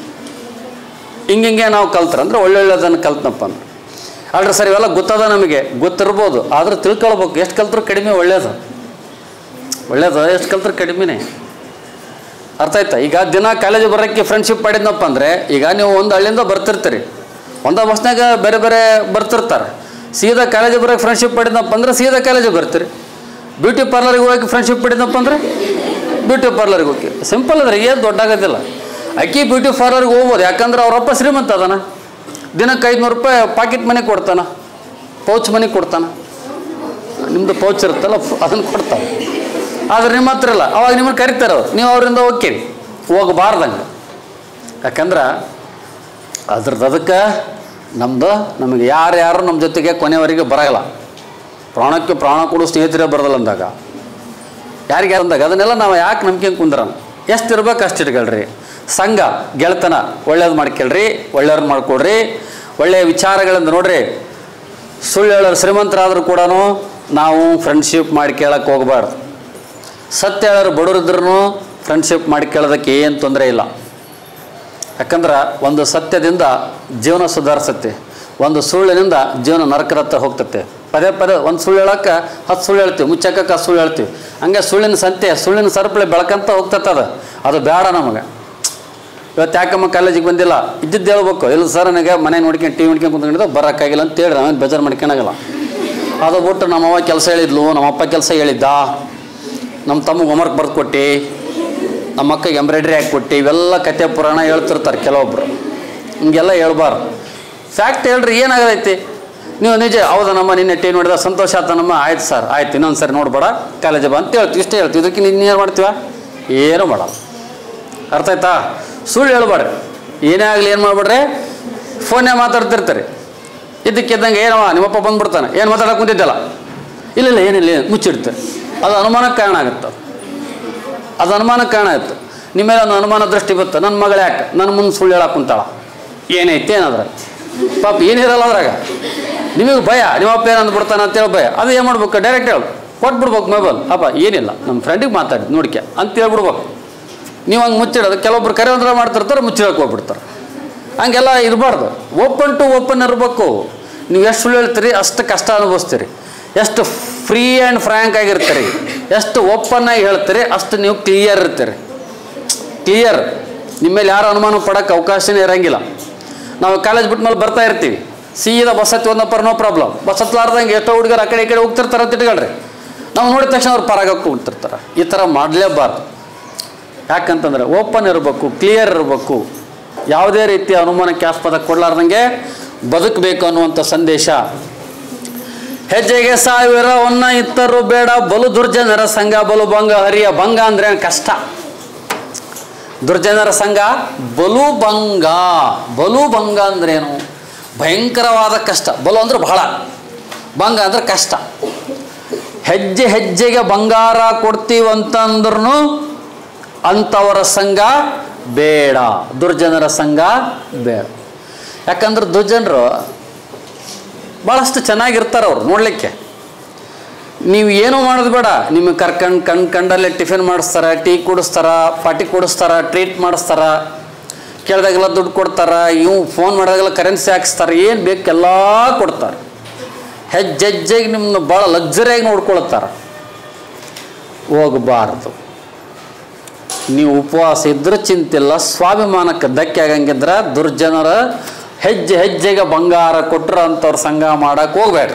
ಹಿಂಗೆ ನಾವು ಕಲ್ತ್ರ ಅಂದ್ರೆ ಒಳ್ಳೊಳ್ಳೆದನ್ನು ಕಲ್ತನಪ್ಪ ಅಂದ್ರೆ ಅಲ್ರಿ ಸರ್ ಇವೆಲ್ಲ ಗೊತ್ತದ ನಮಗೆ ಗೊತ್ತಿರ್ಬೋದು ಆದ್ರೆ ತಿಳ್ಕೊಳ್ಬೇಕು ಎಷ್ಟು ಕಲ್ತ್ರು ಕಡಿಮೆ ಒಳ್ಳೇದು ಒಳ್ಳೇದು ಎಷ್ಟು ಕಲ್ತ್ರು ಕಡಿಮೆನೇ ಅರ್ಥ ಆಯ್ತಾ ಈಗ ದಿನ ಕಾಲೇಜ್ ಬರೋಕ್ಕೆ ಫ್ರೆಂಡ್ಶಿಪ್ ಮಾಡಿದ್ನಪ್ಪ ಅಂದರೆ ಈಗ ನೀವು ಒಂದು ಹಳ್ಳಿಯಿಂದ ಬರ್ತಿರ್ತೀರಿ ಒಂದೇ ಬಸ್ನಾಗ ಬೇರೆ ಬೇರೆ ಬರ್ತಿರ್ತಾರೆ ಸೀದಾ ಕಾಲೇಜ್ ಬರೋಕ್ಕೆ ಫ್ರೆಂಡ್ಶಿಪ್ ಮಾಡಿದ್ನಪ್ಪ ಅಂದ್ರೆ ಸೀದಾ ಕಾಲೇಜಿಗೆ ಬರ್ತೀರಿ ಬ್ಯೂಟಿ ಪಾರ್ಲರ್ಗೆ ಹೋಗಿ ಫ್ರೆಂಡ್ಶಿಪ್ ಮಾಡಿದ್ನಪ್ಪ ಅಂದರೆ ಬ್ಯೂಟಿ ಪಾರ್ಲರ್ಗೆ ಹೋಗಿ ಸಿಂಪಲ್ ಅದ್ರಿ ಏನು ದೊಡ್ಡಾಗೋದಿಲ್ಲ ಅಕ್ಕಿ ಬ್ಯೂಟಿ ಪಾರ್ಲರ್ಗೆ ಹೋಗ್ಬೋದು ಯಾಕಂದ್ರೆ ಅವರಪ್ಪ ಶ್ರೀಮಂತ ಅದನ ದಿನಕ್ಕೆ ಐದುನೂರು ರೂಪಾಯಿ ಪಾಕೆಟ್ ಮನಿ ಕೊಡ್ತಾನ ಪೌಚ್ ಮನಿ ಕೊಡ್ತಾನ ನಿಮ್ಮದು ಪೌಚ್ ಇರುತ್ತಲ್ಲ ಅದನ್ನು ಕೊಡ್ತಾನೆ ಆದ್ರೆ ನಿಮ್ಮ ಹತ್ರ ಇಲ್ಲ ಅವಾಗ ನಿಮ್ಮನ್ನು ಕರಿತಾರೆ ಅವ್ರು ನೀವು ಅವರಿಂದ ಹೋಗ್ತೀರಿ ಹೋಗಬಾರ್ದಂಗೆ ಯಾಕಂದ್ರೆ ಅದ್ರದ್ದು ಅದಕ್ಕೆ ನಮ್ದು ನಮಗೆ ಯಾರ್ಯಾರು ನಮ್ಮ ಜೊತೆಗೆ ಕೊನೆಯವರೆಗೆ ಬರಲ್ಲ ಪ್ರಾಣಕ್ಕೆ ಪ್ರಾಣ ಕೊಡು ಸ್ನೇಹಿತರೇ ಬರೋದಿಲ್ಲ ಅಂದಾಗ ಯಾರಿಗೆ ಅಂದಾಗ ಅದನ್ನೆಲ್ಲ ನಾವು ಯಾಕೆ ನಂಬಿಕೆ ಕುಂದ್ರ ಎಷ್ಟು ಇರ್ಬೇಕು ಅಷ್ಟು ಇಟ್ಕೊಳ್ರಿ ಸಂಘ ಗೆಳೆತನ ಒಳ್ಳೇದು ಮಾಡ್ಕೊಳ್ರಿ ಒಳ್ಳೆಯವ್ರು ಮಾಡ್ಕೊಡ್ರಿ ಒಳ್ಳೆಯ ವಿಚಾರಗಳಿಂದ ನೋಡ್ರಿ ಸುಳ್ಳು ಹೇಳೋರು ಶ್ರೀಮಂತರಾದರೂ ಕೂಡ ನಾವು ಫ್ರೆಂಡ್ಶಿಪ್ ಮಾಡ್ಕೊಳ್ಳೋಕೆ ಹೋಗಬಾರ್ದು ಸತ್ಯ ಹೇಳೋರು ಬಡವರಿದ್ರೂ ಫ್ರೆಂಡ್ಶಿಪ್ ಮಾಡ್ಕೊಳ್ಳೋದಕ್ಕೆ ಏನು ತೊಂದರೆ ಇಲ್ಲ ಯಾಕಂದ್ರೆ ಒಂದು ಸತ್ಯದಿಂದ ಜೀವನ ಸುಧಾರಿಸುತ್ತೆ ಒಂದು ಸುಳ್ಳಿನಿಂದ ಜೀವನ ನರಕರ ಹತ್ರ ಹೋಗ್ತತೆ ಪದೇ ಪದೇ ಒಂದು ಸುಳ್ಳು ಹೇಳಕ್ಕೆ ಹತ್ತು ಸುಳ್ಳು ಹೇಳ್ತೀವಿ ಮುಚ್ಚಕ್ಕೆ ಹತ್ತು ಸುಳ್ಳು ಹೇಳ್ತೀವಿ ಹಂಗೆ ಸುಳ್ಳಿನ ಸಂತೆ ಸುಳ್ಳಿನ ಸರಪಳಿ ಬೆಳಕಂತ ಹೋಗ್ತದೆ ಅದು ಅದು ಬೇಡ ನಮಗೆ ಇವತ್ತು ಯಾಕಮ್ಮ ಕಾಲೇಜಿಗೆ ಬಂದಿಲ್ಲ ಇದ್ದಿದ್ದು ಹೇಳ್ಬೇಕು ಇಲ್ಲ ಸರ್ ನನಗೆ ಮನೆ ನೋಡ್ಕೊಂಡು ಟಿ ವಿ ನೋಡ್ಕೊಂಡು ಕುಂತ್ಕೊಂಡಿದ್ದೆ ಬರೋಕ್ಕಾಗಿಲ್ಲ ಅಂತ ಹೇಳಿ ನಾವೇನು ಬೇಜಾರು ಮಾಡ್ಕೊಳಗಲ್ಲ ಅದು ಬಿಟ್ಟು ನಮ್ಮವ್ವ ಕೆಲಸ ಹೇಳಿದ್ಲು ನಮ್ಮಪ್ಪ ಕೆಲಸ ಹೇಳಿದ್ದ ನಮ್ಮ ತಮ್ಮಗೆ ಹೋಮ್ವರ್ಕ್ ಬರ್ದು ಕೊಟ್ಟು ನಮ್ಮ ಅಕ್ಕಗೆ ಎಂಬ್ರಾಯ್ಡ್ರಿ ಹಾಕ್ಕೊಟ್ಟು ಇವೆಲ್ಲ ಕತೆ ಪುರಾಣ ಹೇಳ್ತಿರ್ತಾರೆ ಕೆಲವೊಬ್ರು ಹಿಂಗೆಲ್ಲ ಹೇಳ್ಬಾರ್ದು ಫ್ಯಾಕ್ಟ್ ಹೇಳ್ರಿ ಏನಾಗದೈತಿ ನೀವು ನಿಜ ಹೌದಾ ನಮ್ಮ ನಿನ್ನೆ ಟಿ ನೋಡಿದ ಸಂತೋಷ ಆತನಮ್ಮ ಆಯ್ತು ಸರ್ ಆಯ್ತು ಇನ್ನೊಂದು ಸರಿ ನೋಡ್ಬೇಡ ಕಾಲೇಜ್ ಬಾ ಅಂತ ಹೇಳ್ತೀವಿ ಇಷ್ಟೇ ಹೇಳ್ತೀವಿ ಇದಕ್ಕೆ ನೀನು ಮಾಡ್ತೀವ ಏನೂ ಮಾಡಲ್ಲ ಅರ್ಥ ಆಯ್ತಾ ಸುಳ್ಳು ಹೇಳ್ಬೇಡ್ರಿ ಏನೇ ಆಗಲಿ ಏನು ಮಾಡ್ಬೇಡ್ರಿ ಫೋನ್ಯಾಗ ಮಾತಾಡ್ತಿರ್ತಾರೆ ಇದ್ದಕ್ಕಿದ್ದಂಗೆ ಏನವ ನಿಮ್ಮಪ್ಪ ಬಂದ್ಬಿಡ್ತಾನೆ ಏನು ಮಾತಾಡಕ್ಕೆ ಕುಂತಿದ್ದಲ್ಲ ಇಲ್ಲ ಇಲ್ಲ ಏನಿಲ್ಲ ಏನು ಮುಚ್ಚಿಡ್ತಾರೆ ಅದು ಅನುಮಾನಕ್ಕೆ ಕಾರಣ ಆಗುತ್ತೆ ಅದು. ಅದು ಅನುಮಾನಕ್ಕೆ ಕಾರಣ ಆಯಿತು ನಿಮ್ಮ ಮೇಲೆ ಒಂದು ಅನುಮಾನ ದೃಷ್ಟಿ ಬತ್ತು ನನ್ನ ಮಗಳು ಯಾಕೆ ನನ್ನ ಮುಂದೆ ಸುಳ್ಳು ಹೇಳಕ್ಕೆ ಕುಂತಾಳ ಏನೈತೆ ಏನಾದ್ರೆ ಪಾಪ ಏನಿರಲ್ಲ ಅದ್ರಾಗ ನಿಮಗೆ ಭಯ ನಿಮ್ಮಪ್ಪ ಏನಂದು ಬಿಡ್ತಾನೆ ಅಂತೇಳಿ ಭಯ ಅದು ಏನು ಮಾಡ್ಬೇಕು ಡೈರೆಕ್ಟ್ ಹೇಳು ಕೊಟ್ಬಿಡ್ಬೇಕು ಮೊಬೈಲ್ ಅಪ್ಪ ಏನಿಲ್ಲ ನಮ್ಮ ಫ್ರೆಂಡಿಗೆ ಮಾತಾಡಿ ನೋಡಿಕೆ ಅಂತ ಹೇಳ್ಬಿಡ್ಬೇಕು ನೀವು ಹಂಗೆ ಮುಚ್ಚಿಡೋದು ಕೆಲವೊಬ್ರು ಕರೆವಂದ್ರ ಮಾಡ್ತಿರ್ತಾರೆ ಮುಚ್ಚಿಡಕ್ಕೆ ಹೋಗ್ಬಿಡ್ತಾರೆ ಹಂಗೆಲ್ಲ ಇರಬಾರ್ದು ಓಪನ್ ಟು ಓಪನ್ ಇರಬೇಕು ನೀವು ಎಷ್ಟು ಸುಳ್ಳು ಹೇಳ್ತೀರಿ ಅಷ್ಟು ಕಷ್ಟ ಅನುಭವಿಸ್ತೀರಿ ಎಷ್ಟು ಫ್ರೀ ಆ್ಯಂಡ್ ಫ್ರ್ಯಾಂಕ್ ಆಗಿರ್ತೀರಿ ಎಷ್ಟು ಓಪನ್ ಆಗಿ ಹೇಳ್ತೀರಿ ಅಷ್ಟು ನೀವು ಕ್ಲಿಯರ್ ಇರ್ತೀರಿ ಕ್ಲಿಯರ್ ನಿಮ್ಮ ಮೇಲೆ ಯಾರು ಅನುಮಾನ ಪಡೋಕ್ಕೆ ಅವಕಾಶನೇ ಇರಂಗಿಲ್ಲ ನಾವು ಕಾಲೇಜ್ ಬಿಟ್ಟ ಮೇಲೆ ಬರ್ತಾ ಇರ್ತೀವಿ ಸೀದಾ ಬಸ್ ಹತ್ತಿ ಒಂದಪ್ಪರ ನೋ ಪ್ರಾಬ್ಲಮ್ ಬಸ್ ಹತ್ಲಾರ್ದಂಗೆ ಎಷ್ಟೋ ಹುಡುಗರು ಆ ಕಡೆ ಈ ಕಡೆ ಹೋಗ್ತಿರ್ತಾರೆ ಅಂತ ಇಟ್ಕೊಳ್ರಿ ನಾವು ನೋಡಿದ ತಕ್ಷಣ ಅವ್ರು ಪರಾಗಕ್ಕೆ ಹೋಗ್ತಿರ್ತಾರೆ ಈ ಥರ ಮಾಡಲೇಬಾರ್ದು ಯಾಕಂತಂದ್ರೆ ಓಪನ್ ಇರಬೇಕು ಕ್ಲಿಯರ್ ಇರಬೇಕು ಯಾವುದೇ ರೀತಿಯ ಅನುಮಾನಕ್ಕೆ ಆಸ್ಪದ ಕೊಡಲಾರ್ದಂಗೆ ಬದುಕಬೇಕು ಅನ್ನುವಂಥ ಸಂದೇಶ ಹೆಜ್ಜೆಗೆ ಸಾವಿರವನ್ನ ಇತ್ತರು ಬೇಡ ಬಲು ದುರ್ಜನರ ಸಂಘ ಬಲು ಭಂಗ ಹರಿಯ ಭಂಗ ಅಂದ್ರೆ ಕಷ್ಟ ದುರ್ಜನರ ಸಂಘ ಬಲು ಭಂಗ ಬಲು ಭಂಗ ಅಂದ್ರೇನು ಭಯಂಕರವಾದ ಕಷ್ಟ ಬಲು ಅಂದ್ರೆ ಬಹಳ ಭಂಗ ಅಂದ್ರೆ ಕಷ್ಟ ಹೆಜ್ಜೆ ಹೆಜ್ಜೆಗೆ ಬಂಗಾರ ಕೊಡ್ತೀವಂತಂದ್ರೂ ಅಂಥವರ ಸಂಘ ಬೇಡ ದುರ್ಜನರ ಸಂಘ ಬೇಡ ಯಾಕಂದ್ರೆ ದುರ್ಜನರು ಭಾಳಷ್ಟು ಚೆನ್ನಾಗಿರ್ತಾರೆ ಅವ್ರು ನೋಡಲಿಕ್ಕೆ ನೀವು ಏನೂ ಮಾಡೋದು ಬೇಡ ನಿಮಗೆ ಕರ್ಕಂಡು ಕಣ್ ಕಂಡಲ್ಲೇ ಟಿಫಿನ್ ಮಾಡಿಸ್ತಾರ ಟೀ ಕುಡಿಸ್ತಾರ ಪಾಟಿ ಕುಡಿಸ್ತಾರ ಟ್ರೀಟ್ ಮಾಡಿಸ್ತಾರ ಕೇಳಿದಾಗೆಲ್ಲ ದುಡ್ಡು ಕೊಡ್ತಾರ ಇವು ಫೋನ್ ಮಾಡಿದಾಗೆಲ್ಲ ಕರೆನ್ಸಿ ಹಾಕ್ಸ್ತಾರೆ ಏನು ಬೇಕೆಲ್ಲ ಕೊಡ್ತಾರೆ ಹೆಜ್ಜೆ ಹೆಜ್ಜೆಗೆ ನಿಮ್ಮನ್ನ ಭಾಳ ಲಕ್ಸುರಿಯಾಗಿ ನೋಡ್ಕೊಳ್ತಾರೆ ಹೋಗಬಾರ್ದು ನೀವು ಉಪವಾಸ ಇದ್ರೆ ಚಿಂತಿಲ್ಲ ಸ್ವಾಭಿಮಾನಕ್ಕೆ ಧಕ್ಕೆ ಆಗಂಗಿದ್ರೆ ದುರ್ಜನರ ಹೆಜ್ಜೆ ಹೆಜ್ಜೆಗೆ ಬಂಗಾರ ಕೊಟ್ಟರು ಅಂಥವ್ರ ಸಂಘ ಮಾಡಕ್ಕೆ ಹೋಗ್ಬೇಡ್ರಿ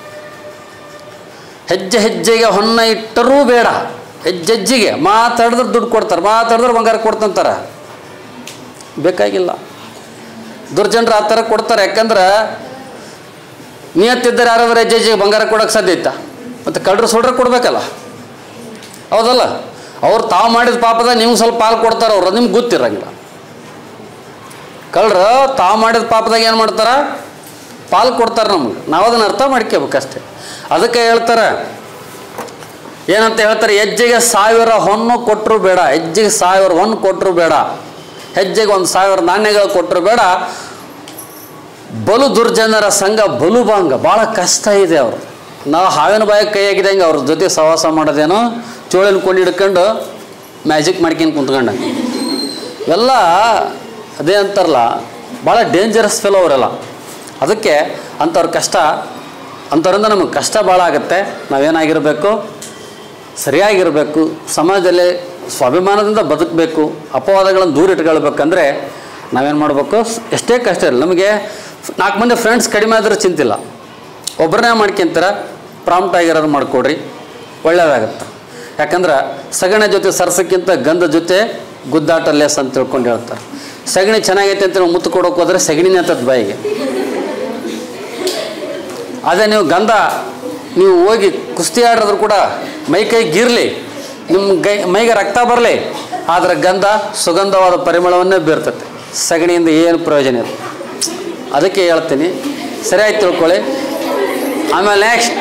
ಹೆಜ್ಜೆ ಹೆಜ್ಜೆಗೆ ಹೊನ್ನ ಇಟ್ಟರೂ ಬೇಡ ಹೆಜ್ಜೆ ಹೆಜ್ಜೆಗೆ ಮಾತಾಡಿದ್ರೆ ದುಡ್ಡು ಕೊಡ್ತಾರೆ ಮಾತಾಡಿದ್ರೆ ಬಂಗಾರ ಕೊಡ್ತಂತಾರೆ ಬೇಕಾಗಿಲ್ಲ ದುರ್ಜನರು ಆ ಥರ ಕೊಡ್ತಾರೆ ಯಾಕಂದ್ರೆ ನಿಯತ್ತಿದ್ದರೆ ಯಾರಾದ್ರೂ ಹೆಜ್ಜೆ ಹೆಜ್ಜೆಗೆ ಬಂಗಾರ ಕೊಡೋಕ್ಕೆ ಸಾಧ್ಯ ಐತಾ ಮತ್ತು ಕಳ್ಳರು ಸುಡ್ರೆ ಕೊಡಬೇಕಲ್ಲ ಹೌದಲ್ಲ ಅವ್ರು ತಾವು ಮಾಡಿದ ಪಾಪದ ನಿಮ್ಗೆ ಸ್ವಲ್ಪ ಪಾಲು ಕೊಡ್ತಾರೆ ಅವ್ರು ನಿಮ್ಗೆ ಗೊತ್ತಿರಂಗಿಲ್ಲ ಕಳ್ಳರು ತಾವು ಮಾಡಿದ ಪಾಪದಾಗ ಏನು ಮಾಡ್ತಾರೆ ಪಾಲು ಕೊಡ್ತಾರೆ ನಮ್ಗೆ ನಾವು ಅದನ್ನು ಅರ್ಥ ಮಾಡ್ಕೋಬೇಕಷ್ಟೆ ಅದಕ್ಕೆ ಹೇಳ್ತಾರೆ ಏನಂತ ಹೇಳ್ತಾರೆ ಹೆಜ್ಜೆಗೆ ಸಾವಿರ ಹೊನ್ನು ಕೊಟ್ಟರು ಬೇಡ ಹೆಜ್ಜೆಗೆ ಸಾವಿರ ಹೊನ್ನು ಕೊಟ್ಟರು ಬೇಡ ಹೆಜ್ಜೆಗೆ ಒಂದು ಸಾವಿರ ನಾಣ್ಯಗಳು ಕೊಟ್ಟರು ಬೇಡ ಬಲು ದುರ್ಜನರ ಸಂಘ ಬಲು ಭಾಂಗ ಭಾಳ ಕಷ್ಟ ಇದೆ ಅವರು ನಾವು ಹಾವಿನ ಬಾಯ ಕೈ ಹಾಕಿದಂಗೆ ಅವ್ರ ಜೊತೆ ಸಹವಾಸ ಮಾಡೋದೇನೋ ಚೋಳಿನ ಕೊಂಡು ಹಿಡ್ಕೊಂಡು ಮ್ಯಾಜಿಕ್ ಮಾಡ್ಕೊಂಡು ಕುಂತ್ಕೊಂಡ ಎಲ್ಲ ಅದೇ ಅಂತಾರಲ್ಲ ಭಾಳ ಡೇಂಜರಸ್ ಫೆಲೋ ಅವರೆಲ್ಲ ಅದಕ್ಕೆ ಅಂಥವ್ರ ಕಷ್ಟ ಅಂಥವ್ರಿಂದ ನಮಗೆ ಕಷ್ಟ ಭಾಳ ಆಗುತ್ತೆ ನಾವೇನಾಗಿರಬೇಕು ಸರಿಯಾಗಿರಬೇಕು ಸಮಾಜದಲ್ಲಿ ಸ್ವಾಭಿಮಾನದಿಂದ ಬದುಕಬೇಕು ಅಪವಾದಗಳನ್ನು ದೂರ ಇಟ್ಕೊಳ್ಬೇಕಂದ್ರೆ ನಾವೇನು ಮಾಡಬೇಕು ಎಷ್ಟೇ ಕಷ್ಟ ಇರಲಿ ನಮಗೆ ನಾಲ್ಕು ಮಂದಿ ಫ್ರೆಂಡ್ಸ್ ಕಡಿಮೆ ಆದರೂ ಚಿಂತಿಲ್ಲ ಒಬ್ಬರನ್ನೇ ಮಾಡ್ಕೊಂತೀರ ಪ್ರಾಂಪ್ಟ್ ಆಗಿರೋದು ಮಾಡಿಕೊಡ್ರಿ ಒಳ್ಳೆಯದಾಗತ್ತೆ ಯಾಕಂದ್ರೆ ಸಗಣಿ ಜೊತೆ ಸರ್ಸಕ್ಕಿಂತ ಗಂಧ ಜೊತೆ ಗುದ್ದಾಟ ಲೇಸ್ ಅಂತ ತಿಳ್ಕೊಂಡು ಹೇಳ್ತಾರೆ ಸಗಣಿ ಚೆನ್ನಾಗೈತೆ ಅಂತ ನಾವು ಮುತ್ತು ಕೊಡೋಕೆ ಹೋದ್ರೆ ಸಗಣಿನೇ ಅಂತದ್ದು ಬಾಯಿಗೆ ಅದೇ ನೀವು ಗಂಧ ನೀವು ಹೋಗಿ ಕುಸ್ತಿ ಆಡಿದ್ರು ಕೂಡ ಮೈ ಕೈ ಗೀರ್ಲಿ ನಿಮ್ಮ ಗೈ ಮೈಗೆ ರಕ್ತ ಬರಲಿ ಆದರೆ ಗಂಧ ಸುಗಂಧವಾದ ಪರಿಮಳವನ್ನೇ ಬೀರ್ತದೆ ಸಗಣಿಯಿಂದ ಏನು ಪ್ರಯೋಜನ ಇಲ್ಲ ಅದಕ್ಕೆ ಹೇಳ್ತೀನಿ ಸರಿಯಾಗಿ ತಿಳ್ಕೊಳ್ಳಿ ಆಮೇಲೆ ನೆಕ್ಸ್ಟ್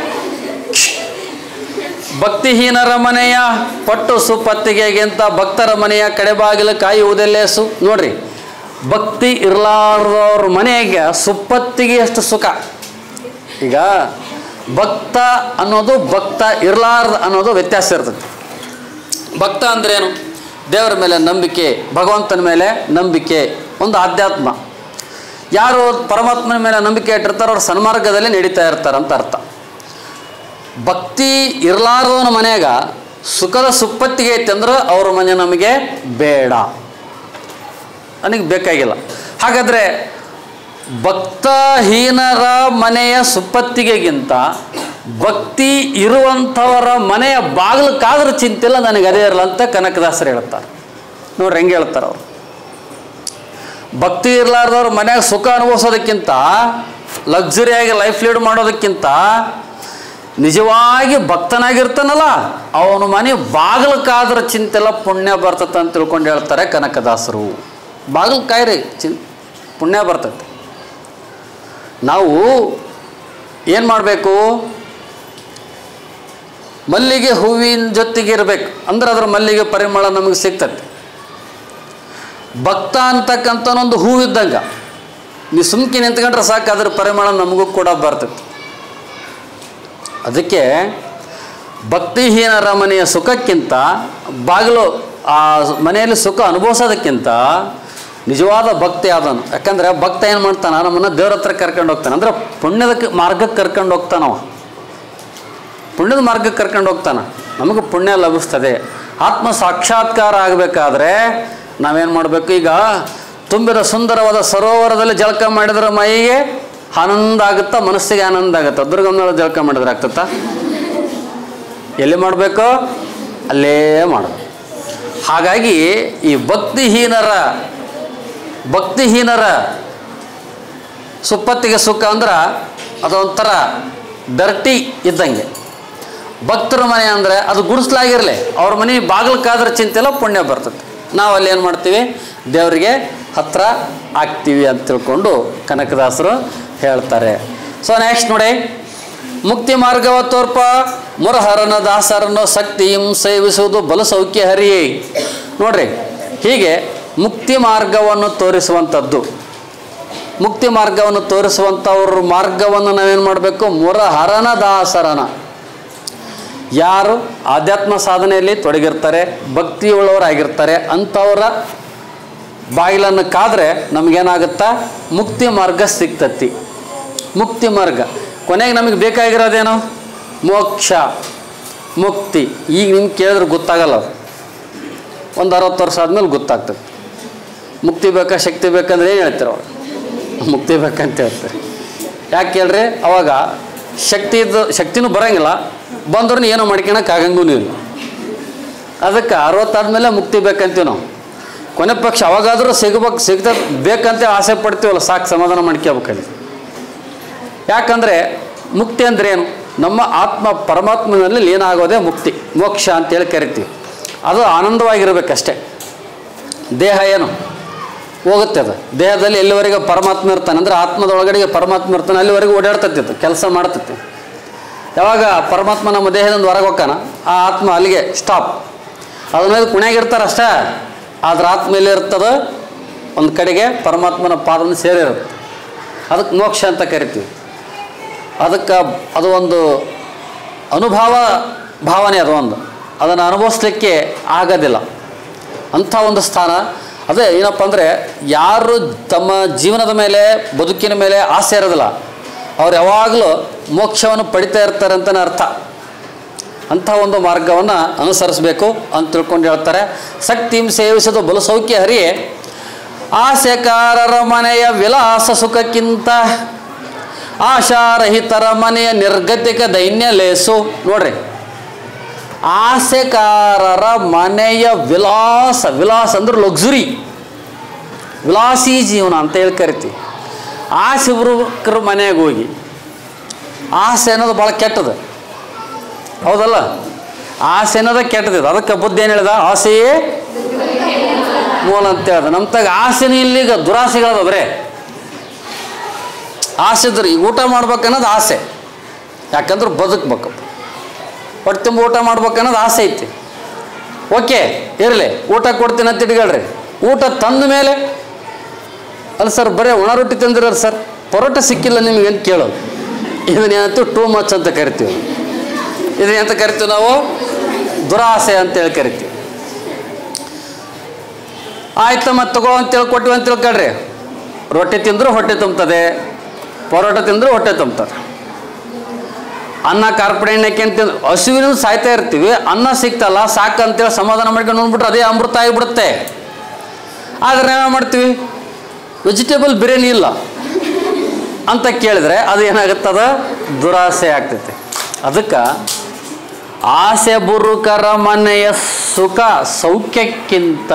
ಭಕ್ತಿಹೀನರ ಮನೆಯ ಪಟ್ಟು ಸುಪತ್ತಿಗೆಗಿಂತ ಭಕ್ತರ ಮನೆಯ ಕಡೆಬಾಗಿಲು ಕಾಯುವುದಲ್ಲೇ ಸು ನೋಡ್ರಿ ಭಕ್ತಿ ಇರಲಾರ್ದವ್ರ ಮನೆಗೆ ಸುಪ್ಪತ್ತಿಗೆ ಎಷ್ಟು ಸುಖ ಈಗ ಭಕ್ತ ಅನ್ನೋದು ಭಕ್ತ ಇರಲಾರ್ದ ಅನ್ನೋದು ವ್ಯತ್ಯಾಸ ಇರ್ತದೆ ಭಕ್ತ ಅಂದ್ರೇನು ದೇವರ ಮೇಲೆ ನಂಬಿಕೆ ಭಗವಂತನ ಮೇಲೆ ನಂಬಿಕೆ ಒಂದು ಆಧ್ಯಾತ್ಮ ಯಾರು ಪರಮಾತ್ಮನ ಮೇಲೆ ನಂಬಿಕೆ ಇಟ್ಟಿರ್ತಾರೋ ಅವ್ರು ಸನ್ಮಾರ್ಗದಲ್ಲಿ ನಡೀತಾ ಇರ್ತಾರೆ ಅಂತ ಅರ್ಥ ಭಕ್ತಿ ಇರಲಾರ್ದವನ ಮನೆಯಾಗ ಸುಖದ ಸುಪ್ಪತ್ತಿಗೆ ಐತೆ ಅಂದ್ರೆ ಅವ್ರ ಮನೆ ನಮಗೆ ಬೇಡ ನನಗೆ ಬೇಕಾಗಿಲ್ಲ ಹಾಗಾದರೆ ಭಕ್ತಹೀನರ ಮನೆಯ ಸುಪ್ಪತ್ತಿಗೆಗಿಂತ ಭಕ್ತಿ ಇರುವಂಥವರ ಮನೆಯ ಬಾಗಿಲಕ್ಕಾದ್ರೂ ಚಿಂತಿಲ್ಲ ನನಗೆ ಅದೇ ಇರಲ್ಲ ಅಂತ ಕನಕದಾಸರು ಹೇಳ್ತಾರೆ ನೋಡ್ರಿ ಹೆಂಗೆ ಹೇಳ್ತಾರೆ ಅವರು ಭಕ್ತಿ ಇರಲಾರ್ದವ್ರ ಮನ್ಯಾಗ ಸುಖ ಅನುಭವಿಸೋದಕ್ಕಿಂತ ಲಕ್ಸುರಿಯಾಗಿ ಲೈಫ್ ಲೀಡ್ ಮಾಡೋದಕ್ಕಿಂತ ನಿಜವಾಗಿ ಭಕ್ತನಾಗಿರ್ತಾನಲ್ಲ ಅವನ ಮನೆ ಬಾಗಿಲಕ್ಕಾದ್ರೆ ಚಿಂತೆಲ್ಲ ಪುಣ್ಯ ಬರ್ತತೆ ಅಂತ ತಿಳ್ಕೊಂಡು ಹೇಳ್ತಾರೆ ಕನಕದಾಸರು ಬಾಗಿಲು ಕಾಯ್ರಿ ಚಿನ್ ಪುಣ್ಯ ಬರ್ತೈತೆ ನಾವು ಏನು ಮಾಡಬೇಕು ಮಲ್ಲಿಗೆ ಹೂವಿನ ಜೊತೆಗೆ ಇರಬೇಕು ಅಂದ್ರೆ ಅದ್ರ ಮಲ್ಲಿಗೆ ಪರಿಮಳ ನಮಗೆ ಸಿಗ್ತದೆ ಭಕ್ತ ಅಂತಕ್ಕಂಥನೊಂದು ಹೂವಿದ್ದಂಗೆ ನೀವು ಸುಮ್ಕಿ ನಿಂತ್ಕೊಂಡ್ರೆ ಸಾಕು ಅದ್ರ ಪರಿಮಳ ನಮಗೂ ಕೂಡ ಬರ್ತೈತೆ ಅದಕ್ಕೆ ಭಕ್ತಿಹೀನರ ಮನೆಯ ಸುಖಕ್ಕಿಂತ ಬಾಗಿಲು ಆ ಮನೆಯಲ್ಲಿ ಸುಖ ಅನುಭವಿಸೋದಕ್ಕಿಂತ ನಿಜವಾದ ಭಕ್ತಿ ಆದನು ಯಾಕಂದ್ರೆ ಭಕ್ತ ಏನು ಮಾಡ್ತಾನ ನಮ್ಮನ್ನು ದೇವ್ರ ಹತ್ರ ಕರ್ಕೊಂಡು ಹೋಗ್ತಾನೆ ಅಂದ್ರೆ ಪುಣ್ಯದ ಕ- ಮಾರ್ಗಕ್ಕೆ ಕರ್ಕೊಂಡು ಹೋಗ್ತಾನವ ಪುಣ್ಯದ ಮಾರ್ಗಕ್ಕೆ ಕರ್ಕೊಂಡು ಹೋಗ್ತಾನೆ ನಮಗೆ ಪುಣ್ಯ ಲಭಿಸ್ತದೆ ಆತ್ಮ ಸಾಕ್ಷಾತ್ಕಾರ ಆಗಬೇಕಾದ್ರೆ ನಾವೇನು ಮಾಡಬೇಕು ಈಗ ತುಂಬಿದ ಸುಂದರವಾದ ಸರೋವರದಲ್ಲಿ ಜಳಕ ಮಾಡಿದ್ರೆ ಮೈಗೆ ಆನಂದ ಆಗುತ್ತಾ ಮನಸ್ಸಿಗೆ ಆನಂದ ಆಗುತ್ತಾ ದುರ್ಗಮ್ಮನೊಳಗೆ ಜಳಕ ಮಾಡಿದ್ರೆ ಆಗ್ತತ್ತಾ ಎಲ್ಲಿ ಮಾಡಬೇಕು ಅಲ್ಲೇ ಮಾಡಬೇಕು ಹಾಗಾಗಿ ಈ ಭಕ್ತಿಹೀನರ ಭಕ್ತಿಹೀನರ ಸುಪ್ಪತ್ತಿಗೆ ಸುಖ ಅಂದ್ರೆ ಅದೊಂಥರ ಡರ್ಟಿ ಇದ್ದಂಗೆ ಭಕ್ತರ ಮನೆ ಅಂದರೆ ಅದು ಗುಡಿಸ್ಲಾಗಿರಲಿ ಅವ್ರ ಮನೆ ಬಾಗಿಲಕ್ಕಾದ್ರೆ ಚಿಂತೆಲ್ಲ ಪುಣ್ಯ ಬರ್ತದೆ ನಾವು ಅಲ್ಲಿ ಏನು ಮಾಡ್ತೀವಿ ದೇವರಿಗೆ ಹತ್ರ ಆಗ್ತೀವಿ ಅಂತ ತಿಳ್ಕೊಂಡು ಕನಕದಾಸರು ಹೇಳ್ತಾರೆ ಸೊ ನೆಕ್ಸ್ಟ್ ನೋಡಿ ಮುಕ್ತಿ ಮಾರ್ಗವ ತೋರ್ಪ ಮುರಹರನ ದಾಸರನ್ನು ಶಕ್ತಿಯಂ ಸೇವಿಸುವುದು ಬಲು ಸೌಖ್ಯ ಹರಿಯೇ ನೋಡ್ರಿ ಹೀಗೆ ಮುಕ್ತಿ ಮಾರ್ಗವನ್ನು ತೋರಿಸುವಂಥದ್ದು ಮುಕ್ತಿ ಮಾರ್ಗವನ್ನು ತೋರಿಸುವಂಥವ್ರ ಮಾರ್ಗವನ್ನು ನಾವೇನು ಮಾಡಬೇಕು ಮುರಹರನ ದಾಸರನ ಯಾರು ಆಧ್ಯಾತ್ಮ ಸಾಧನೆಯಲ್ಲಿ ತೊಡಗಿರ್ತಾರೆ ಭಕ್ತಿಯುಳ್ಳವರಾಗಿರ್ತಾರೆ ಅಂಥವರ ಬಾಗಿಲನ್ನು ಕಾದ್ರೆ ನಮಗೇನಾಗುತ್ತಾ ಮುಕ್ತಿ ಮಾರ್ಗ ಸಿಗ್ತತಿ ಮುಕ್ತಿ ಮಾರ್ಗ ಕೊನೆಗೆ ನಮಗೆ ಬೇಕಾಗಿರೋದೇನು ಮೋಕ್ಷ ಮುಕ್ತಿ ಈಗ ನಿಮ್ಗೆ ಕೇಳಿದ್ರೆ ಗೊತ್ತಾಗಲ್ಲ ಅದು ಒಂದು ಅರವತ್ತು ವರ್ಷ ಆದಮೇಲೆ ಗೊತ್ತಾಗ್ತದೆ ಮುಕ್ತಿ ಬೇಕಾ ಶಕ್ತಿ ಬೇಕಂದ್ರೆ ಏನು ಹೇಳ್ತಾರೆ ಅವಾಗ ಮುಕ್ತಿ ಬೇಕಂತ ಹೇಳ್ತಾರೆ ಯಾಕೆ ಕೇಳ್ರಿ ಅವಾಗ ಶಕ್ತಿ ಇದ್ದು ಶಕ್ತಿನೂ ಬರೋಂಗಿಲ್ಲ ಬಂದ್ರೂ ಏನೋ ಮಾಡ್ಕೊಳಕ್ಕೆ ಆಗಂಗೂ ನೀವು ಅದಕ್ಕೆ ಅರವತ್ತಾದ್ಮೇಲೆ ಮುಕ್ತಿ ಬೇಕಂತೀವಿ ನಾವು ಕೊನೆ ಪಕ್ಷ ಅವಾಗಾದರೂ ಸಿಗ್ಬೇಕು ಸಿಗ್ತ ಬೇಕಂತ ಆಸೆ ಪಡ್ತೀವಲ್ಲ ಸಾಕು ಸಮಾಧಾನ ಮಾಡ್ಕೋಬೇಕಲ್ಲಿ ಯಾಕಂದರೆ ಮುಕ್ತಿ ಅಂದ್ರೆ ಏನು ನಮ್ಮ ಆತ್ಮ ಪರಮಾತ್ಮನಲ್ಲಿ ಲೀನಾಗೋದೇ ಮುಕ್ತಿ ಮೋಕ್ಷ ಅಂತೇಳಿ ಕರಿತೀವಿ ಅದು ಆನಂದವಾಗಿರ್ಬೇಕಷ್ಟೇ ದೇಹ ಏನು ಹೋಗುತ್ತೆ ಅದು ದೇಹದಲ್ಲಿ ಎಲ್ಲಿವರೆಗೆ ಪರಮಾತ್ಮ ಇರ್ತಾನೆ ಅಂದರೆ ಆತ್ಮದೊಳಗಡೆಗೆ ಪರಮಾತ್ಮ ಇರ್ತಾನೆ ಅಲ್ಲಿವರೆಗೆ ಓಡಾಡ್ತತಿ ಅದು ಕೆಲಸ ಮಾಡ್ತತಿ ಯಾವಾಗ ಪರಮಾತ್ಮ ನಮ್ಮ ದೇಹದಿಂದ ಹೊರಗೆ ಹೋಗ್ತಾನ ಆ ಆತ್ಮ ಅಲ್ಲಿಗೆ ಸ್ಟಾಪ್ ಅದ್ರ ಮೇಲೆ ಕುಣ್ಯಾಗಿರ್ತಾರೆ ಅಷ್ಟೇ ಆದ್ರೆ ಆತ್ಮ ಎಲ್ಲಿ ಇರ್ತದೆ ಒಂದು ಕಡೆಗೆ ಪರಮಾತ್ಮನ ಪಾದನ ಸೇರಿರುತ್ತೆ ಅದಕ್ಕೆ ಮೋಕ್ಷ ಅಂತ ಕರಿತೀವಿ ಅದಕ್ಕೆ ಅದು ಒಂದು ಅನುಭವ ಭಾವನೆ ಅದು ಒಂದು ಅದನ್ನು ಅನುಭವಿಸ್ಲಿಕ್ಕೆ ಆಗೋದಿಲ್ಲ ಅಂಥ ಒಂದು ಸ್ಥಾನ ಅದೇ ಏನಪ್ಪ ಅಂದರೆ ಯಾರು ತಮ್ಮ ಜೀವನದ ಮೇಲೆ ಬದುಕಿನ ಮೇಲೆ ಆಸೆ ಇರೋದಿಲ್ಲ ಅವ್ರು ಯಾವಾಗಲೂ ಮೋಕ್ಷವನ್ನು ಪಡಿತಾ ಇರ್ತಾರೆ ಅಂತಲೇ ಅರ್ಥ ಅಂಥ ಒಂದು ಮಾರ್ಗವನ್ನು ಅನುಸರಿಸಬೇಕು ಅಂತ ತಿಳ್ಕೊಂಡು ಹೇಳ್ತಾರೆ ಶಕ್ತಿಂ ಸೇವಿಸೋದು ಬಲು ಸೌಖ್ಯ ಹರಿ ಆಸೆಕಾರರ ಮನೆಯ ವಿಲಾಸ ಸುಖಕ್ಕಿಂತ ಆಶಾರಹಿತರ ಮನೆಯ ನಿರ್ಗತಿಕ ದೈನ್ಯ ಲೇಸು ನೋಡ್ರಿ ಆಸೆಕಾರರ ಮನೆಯ ವಿಲಾಸ ವಿಲಾಸ ಅಂದ್ರೆ ಲಕ್ಸುರಿ ವಿಲಾಸಿ ಜೀವನ ಅಂತ ಹೇಳಿ ಕರಿತೀವಿ ಆಸೆ ಬರುಕ್ರ ಮನೆಗೆ ಹೋಗಿ ಆಸೆ ಅನ್ನೋದು ಭಾಳ ಕೆಟ್ಟದು ಹೌದಲ್ಲ ಆಸೆ ಅನ್ನೋದೇ ಕೆಟ್ಟದಿದೆ ಅದಕ್ಕೆ ಬುದ್ಧಿ ಏನು ಹೇಳ್ದ ಆಸೆಯೇ ಮೂಲ ಅಂತ ಹೇಳ್ದ ನಮ್ಮ ತಗ ಆಸೆನೂ ಇಲ್ಲಿಗ ದುರಾಸೆಗಳದ ಬರೇ ಆಸೆ ಇದ್ರೆ ಈಗ ಊಟ ಮಾಡ್ಬೇಕನ್ನೋದು ಆಸೆ ಯಾಕಂದ್ರೆ ಬದುಕ್ಬೇಕು ಹೊಟ್ಟೆ ತುಂಬ ಊಟ ಮಾಡ್ಬೇಕನ್ನೋದು ಆಸೆ ಐತಿ ಓಕೆ ಇರಲಿ ಊಟ ಕೊಡ್ತೀನಿ ಅಂತ ಇಟ್ಕೊಳ್ರಿ ಊಟ ತಂದ ಮೇಲೆ ಅಲ್ಲ ಸರ್ ಬರೀ ಒಣ ರೊಟ್ಟಿ ತಂದಿರೋರು ಸರ್ ಪರೋಟ ಸಿಕ್ಕಿಲ್ಲ ನಿಮಗೆ ಅಂತ ಕೇಳೋದು ಇದನ್ನೇನಂತ ಟೂ ಮಚ್ ಅಂತ ಕರಿತೀವಿ ಇದನ್ನೆಂತ ಕರಿತೀವಿ ನಾವು ದುರಾಸೆ ಅಂತೇಳಿ ಕರಿತೀವಿ ಆಯ್ತು ಮತ್ತೆ ತಗೋ ಅಂತೇಳಿ ಕೊಟ್ಟಿವಿ ಅಂತ ತಿಳ್ಕೊಳ್ರಿ ರೊಟ್ಟಿ ತಿಂದರೂ ಹೊಟ್ಟೆ ತುಂಬುತ್ತದೆ ಪರೋಟ ತಿಂದರೂ ಹೊಟ್ಟೆ ತುಂಬುತ್ತದೆ ಅನ್ನ ಕಾರ್ಪಡೆ ಎಣ್ಣೆ ತಿಂದು ಹಸುವಿನ ಸಾಯ್ತಾ ಇರ್ತೀವಿ ಅನ್ನ ಸಿಕ್ತಲ್ಲ ಸಾಕು ಅಂತೇಳಿ ಸಮಾಧಾನ ಮಾಡ್ಕೊಂಡು ನೋಡ್ಬಿಟ್ರೆ ಅದೇ ಅಮೃತ ಆಗಿಬಿಡುತ್ತೆ ಆದರೆ ನಾವೇನು ಮಾಡ್ತೀವಿ ವೆಜಿಟೇಬಲ್ ಬಿರಿಯಾನಿ ಇಲ್ಲ ಅಂತ ಕೇಳಿದ್ರೆ ಅದು ಏನಾಗುತ್ತದ ದುರಾಸೆ ಆಗ್ತೈತೆ ಅದಕ್ಕೆ ಆಸೆ ಬುರುಕರ ಮನೆಯ ಸುಖ ಸೌಖ್ಯಕ್ಕಿಂತ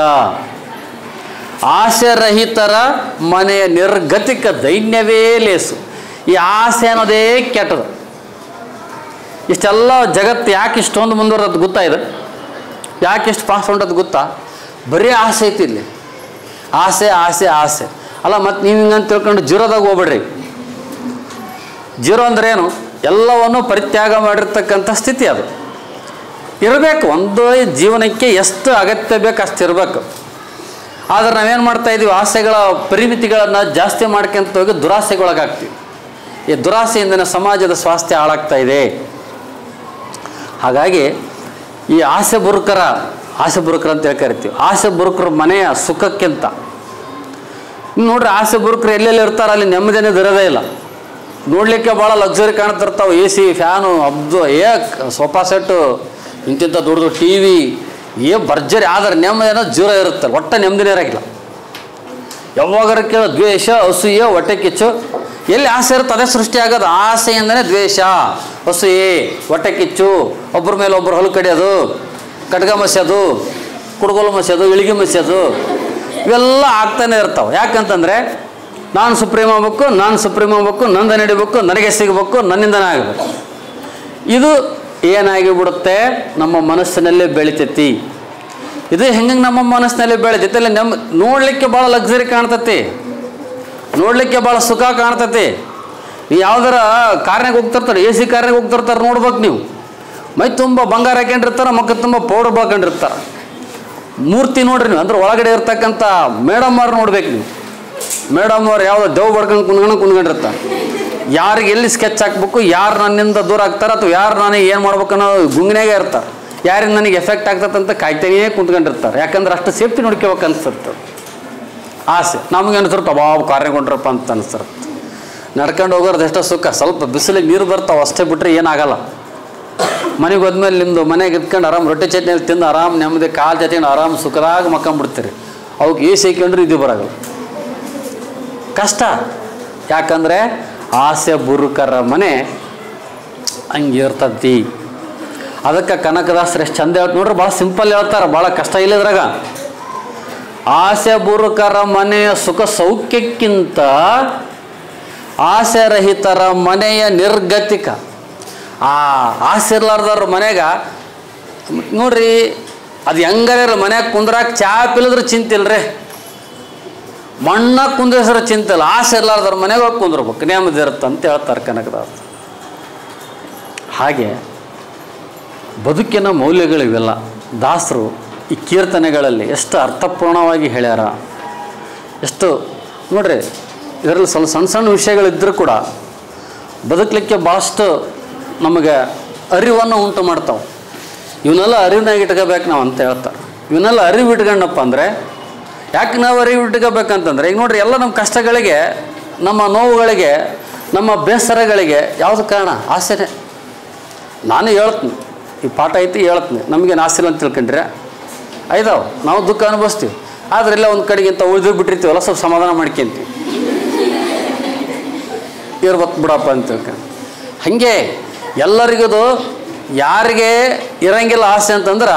ಆಸೆ ರಹಿತರ ಮನೆಯ ನಿರ್ಗತಿಕ ದೈನ್ಯವೇ ಲೇಸು ಈ ಆಸೆ ಅನ್ನೋದೇ ಕೆಟ್ಟದು ಇಷ್ಟೆಲ್ಲ ಜಗತ್ತು ಯಾಕೆ ಇಷ್ಟೊಂದು ಮುಂದುವರೋದು ಗೊತ್ತಾ ಇದು ಯಾಕೆ ಇಷ್ಟು ಫಾಸ್ಟ್ ಹೊಂಟದ್ದು ಗೊತ್ತಾ ಬರೀ ಆಸೆ ಐತಿ ಇಲ್ಲಿ ಆಸೆ ಆಸೆ ಆಸೆ ಅಲ್ಲ ಮತ್ತು ನೀವು ಹಿಂಗಂತ ತಿಳ್ಕೊಂಡು ಜೀರೋದಾಗ ಹೋಗ್ಬೇಡ್ರಿ ಜೀರೋ ಅಂದ್ರೆ ಏನು ಎಲ್ಲವನ್ನು ಪರಿತ್ಯಾಗ ಮಾಡಿರ್ತಕ್ಕಂಥ ಸ್ಥಿತಿ ಅದು ಇರಬೇಕು ಒಂದು ಜೀವನಕ್ಕೆ ಎಷ್ಟು ಅಗತ್ಯ ಬೇಕು ಅಷ್ಟು ಇರಬೇಕು ಆದರೆ ನಾವೇನು ಮಾಡ್ತಾ ಇದೀವಿ ಆಸೆಗಳ ಪರಿಮಿತಿಗಳನ್ನು ಜಾಸ್ತಿ ಮಾಡ್ಕೊಂತ ಹೋಗಿ ದುರಾಸೆಗೊಳಗಾಗ್ತೀವಿ ಈ ದುರಾಸೆಯಿಂದನೇ ಸಮಾಜದ ಸ್ವಾಸ್ಥ್ಯ ಹಾಳಾಗ್ತಾ ಇದೆ ಹಾಗಾಗಿ ಈ ಆಸೆ ಬುರುಕರ ಆಸೆ ಬುರುಕರ ಅಂತ ಹೇಳಿ ಕರಿತೀವಿ ಆಸೆ ಬುರುಕರ ಮನೆಯ ಸುಖಕ್ಕಿಂತ ಇನ್ನು ನೋಡ್ರಿ ಆಸೆ ಬುರುಕರು ಎಲ್ಲೆಲ್ಲಿ ಇರ್ತಾರೆ ಅಲ್ಲಿ ನೆಮ್ಮದಿನೇ ಇರೋದೇ ಇಲ್ಲ ನೋಡಲಿಕ್ಕೆ ಭಾಳ ಲಕ್ಸುರಿ ಕಾಣ್ತಿರ್ತಾವೆ ಎ ಸಿ ಫ್ಯಾನು ಅಬ್ದು ಏ ಸೋಫಾ ಸೆಟ್ಟು ಇಂತಿಂಥ ದೊಡ್ಡ ದೊಡ್ಡ ಟಿ ವಿ ಏ ಭರ್ಜರಿ ಆದರೆ ನೆಮ್ಮದಿ ಅನ್ನೋದು ಜೀರೋ ಇರುತ್ತೆ ಒಟ್ಟು ನೆಮ್ಮದಿನೇ ಇರೋಕ್ಕಿಲ್ಲ ಯಾವಾಗಾರ ಕೇಳೋ ದ್ವೇಷ ಅಸೂಯೆ ಹೊಟ್ಟೆ ಕಿಚ್ಚು ಎಲ್ಲಿ ಆಸೆ ಇರುತ್ತೆ ಅದೇ ಸೃಷ್ಟಿ ಆಗೋದು ಆಸೆಯಿಂದನೇ ದ್ವೇಷ ಅಸೂಯೆ ಹೊಟ್ಟೆ ಕಿಚ್ಚು ಒಬ್ಬರ ಮೇಲೆ ಒಬ್ಬರು ಹೊಲು ಕಡಿಯೋದು ಕಡ್ಗ ಮಸ್ಯೋದು ಕುಡ್ಗೋಲು ಮಸ್ಯೋದು ಇಳಿಗೆ ಮಸ್ಯೋದು ಇವೆಲ್ಲ ಆಗ್ತಾನೆ ಇರ್ತಾವೆ ಯಾಕಂತಂದರೆ ನಾನು ಸುಪ್ರೀಂ ಆಗ್ಬೇಕು ನಾನು ಸುಪ್ರೀಂ ಆಗ್ಬೇಕು ನಂದ ನಡಿಬೇಕು ನನಗೆ ಸಿಗಬೇಕು ನನ್ನಿಂದನೇ ಆಗಬೇಕು ಇದು ಏನಾಗಿ ಬಿಡುತ್ತೆ ನಮ್ಮ ಮನಸ್ಸಿನಲ್ಲೇ ಬೆಳಿತೈತಿ ಇದು ಹೆಂಗೆ ನಮ್ಮ ಮನಸ್ಸಿನಲ್ಲಿ ಬೆಳೆದೈತೆ ಅಲ್ಲಿ ನಮ್ಮ ನೋಡಲಿಕ್ಕೆ ಭಾಳ ಲಕ್ಸುರಿ ಕಾಣ್ತತಿ ನೋಡಲಿಕ್ಕೆ ಭಾಳ ಸುಖ ಕಾಣ್ತತಿ ನೀವು ಯಾವ್ದಾರ ಕಾರ್ನಾಗ ಹೋಗ್ತಿರ್ತಾರೆ ಎ ಸಿ ಕಾರ್ನಾಗ ಹೋಗ್ತಿರ್ತಾರೆ ನೋಡ್ಬೇಕು ನೀವು ಮೈ ತುಂಬ ಬಂಗಾರ ಹಾಕೊಂಡಿರ್ತಾರೆ ಮಕ್ಕ ತುಂಬ ಪೌಡರ್ ಬಾಕೊಂಡಿರ್ತಾರೆ ಮೂರ್ತಿ ನೋಡ್ರಿ ನೀವು ಅಂದ್ರೆ ಒಳಗಡೆ ಇರ್ತಕ್ಕಂಥ ಮೇಡಮ್ ಅವ್ರು ನೋಡ್ಬೇಕು ನೀವು ಮೇಡಮ್ ಅವ್ರು ಯಾವುದೋ ದೇವ್ ಬಡ್ಕೊಂಡು ಕುಂದ್ಕೊಂಡು ಕುಂದ್ಕೊಂಡಿರ್ತಾರೆ ಯಾರಿಗೆ ಎಲ್ಲಿ ಸ್ಕೆಚ್ ಹಾಕ್ಬೇಕು ಯಾರು ನನ್ನಿಂದ ದೂರ ಆಗ್ತಾರೆ ಅಥವಾ ಯಾರು ನನಗೆ ಏನು ಮಾಡ್ಬೇಕು ಅನ್ನೋ ಗುಂಗಿನಾಗೆ ಇರ್ತಾರೆ ಯಾರಿಂದ ನನಗೆ ಎಫೆಕ್ಟ್ ಆಗ್ತದೆ ಅಂತ ಕಾಯ್ತಾನೇ ಕುಂತ್ಕೊಂಡಿರ್ತಾರೆ ಯಾಕಂದ್ರೆ ಅಷ್ಟು ಸೇಫ್ಟಿ ನೋಡ್ಕೋಬೇಕು ಅನ್ಸುತ್ತೆ ಆಸೆ ನಮಗೆ ಅನ್ಸಿರುತ್ತೆ ಬಾಬು ಕಾರ್ಯಗೊಂಡ್ರಪ್ಪ ಅಂತ ಅನ್ಸಿರುತ್ತೆ ನಡ್ಕೊಂಡು ಹೋಗೋದು ಎಷ್ಟೋ ಸುಖ ಸ್ವಲ್ಪ ಬಿಸಿಲಿಗೆ ನೀರು ಬರ್ತಾವೆ ಅಷ್ಟೇ ಬಿಟ್ಟರೆ ಏನಾಗಲ್ಲ ಮನೆಗೆ ಹೋದ್ಮೇಲೆ ನಿಮ್ಮದು ಮನೆಗೆ ಇದ್ಕೊಂಡು ಆರಾಮ್ ರೊಟ್ಟಿ ಚಟ್ನಿಯಲ್ಲಿ ತಿಂದು ಆರಾಮ್ ನೆಮ್ಮದಿ ಕಾಲು ಚಟ್ನಿ ಆರಾಮ್ ಸುಖದಾಗ ಮಕ್ಕೊಂಬಿಡ್ತೀರಿ ಅವಕ್ಕೆ ಏ ಸೇಕೊಂಡ್ರೆ ಇದು ಬರೋಲ್ಲ ಕಷ್ಟ ಯಾಕಂದರೆ ಆಸೆ ಬುರುಕರ ಮನೆ ಹಂಗೆ ಇರ್ತತಿ ಅದಕ್ಕೆ ಕನಕದಾಸರು ಎಷ್ಟು ಚಂದ ಹೇಳ್ತ ನೋಡ್ರಿ ಭಾಳ ಸಿಂಪಲ್ ಹೇಳ್ತಾರೆ ಭಾಳ ಕಷ್ಟ ಇಲ್ಲ ಇದ್ರಾಗ ಆಸೆ ಬುರುಕರ ಮನೆಯ ಸುಖ ಸೌಖ್ಯಕ್ಕಿಂತ ಆಸೆ ರಹಿತರ ಮನೆಯ ನಿರ್ಗತಿಕ ಆ ಆಸೆ ಇರ್ಲಾರ್ದವ್ರ ಮನೆಗ ನೋಡ್ರಿ ಅದು ಹೆಂಗಾರ ಮನ್ಯಾಗ ಕುಂದ್ರಾಕ ಚಾ ಪಿಲಿದ್ರೆ ಚಿಂತಿಲ್ರಿ ಮಣ್ಣಾಗ ಕುಂದ್ರಿಸ್ರೆ ಚಿಂತಿಲ್ಲ ಆಸೆ ಇರ್ಲಾರ್ದವ್ರ ಮನೆಗೆ ಹೋಗಿ ಕುಂದ್ರಬೇಕು ನೇಮದಿ ಇರುತ್ತೆ ಅಂತ ಹೇಳ್ತಾರೆ ಕನಕದಾಸ ಹಾಗೆ ಬದುಕಿನ ಮೌಲ್ಯಗಳಿವೆಲ್ಲ ದಾಸರು ಈ ಕೀರ್ತನೆಗಳಲ್ಲಿ ಎಷ್ಟು ಅರ್ಥಪೂರ್ಣವಾಗಿ ಹೇಳ್ಯಾರ ಎಷ್ಟು ನೋಡ್ರಿ ಇದರಲ್ಲಿ ಸ್ವಲ್ಪ ಸಣ್ಣ ಸಣ್ಣ ವಿಷಯಗಳಿದ್ದರೂ ಕೂಡ ಬದುಕಲಿಕ್ಕೆ ಭಾಳಷ್ಟು ನಮಗೆ ಅರಿವನ್ನು ಉಂಟು ಮಾಡ್ತಾವೆ ಇವನ್ನೆಲ್ಲ ಅರಿವಿನಾಗ ಇಟ್ಕೋಬೇಕು ನಾವು ಅಂತ ಹೇಳ್ತಾರೆ ಇವನ್ನೆಲ್ಲ ಅರಿವು ಇಟ್ಕೊಂಡಪ್ಪ ಅಂದರೆ ಯಾಕೆ ನಾವು ಅರಿವು ಇಟ್ಕೋಬೇಕಂತಂದ್ರೆ ಈಗ ನೋಡ್ರಿ ಎಲ್ಲ ನಮ್ಮ ಕಷ್ಟಗಳಿಗೆ ನಮ್ಮ ನೋವುಗಳಿಗೆ ನಮ್ಮ ಬೇಸರಗಳಿಗೆ ಯಾವುದು ಕಾರಣ ಆಸೆನೇ ನಾನು ಹೇಳ್ತೀನಿ ಈ ಪಾಠ ಐತಿ ಹೇಳ್ತೀನಿ ನಮಗೆ ನಾಸಿಲ್ಲ ಅಂತ ತಿಳ್ಕೊಂಡ್ರೆ ಐದಾವ್ ನಾವು ದುಃಖ ಅನುಭವಿಸ್ತೀವಿ ಆದ್ರೆ ಇಲ್ಲ ಒಂದು ಕಡೆಗಿಂತ ಉಳಿದು ಬಿಟ್ಟಿರ್ತೀವಲ್ಲ ಸ್ವಲ್ಪ ಸಮಾಧಾನ ಮಾಡ್ಕೊಂತೀವಿ ಇರ್ಬೇಕು ಬಿಡಪ್ಪ ಅಂತ ತಿಳ್ಕೊಂಡು ಹಾಗೆ ಎಲ್ಲರಿಗದು ಯಾರಿಗೆ ಇರಂಗಿಲ್ಲ ಆಸೆ ಅಂತಂದ್ರೆ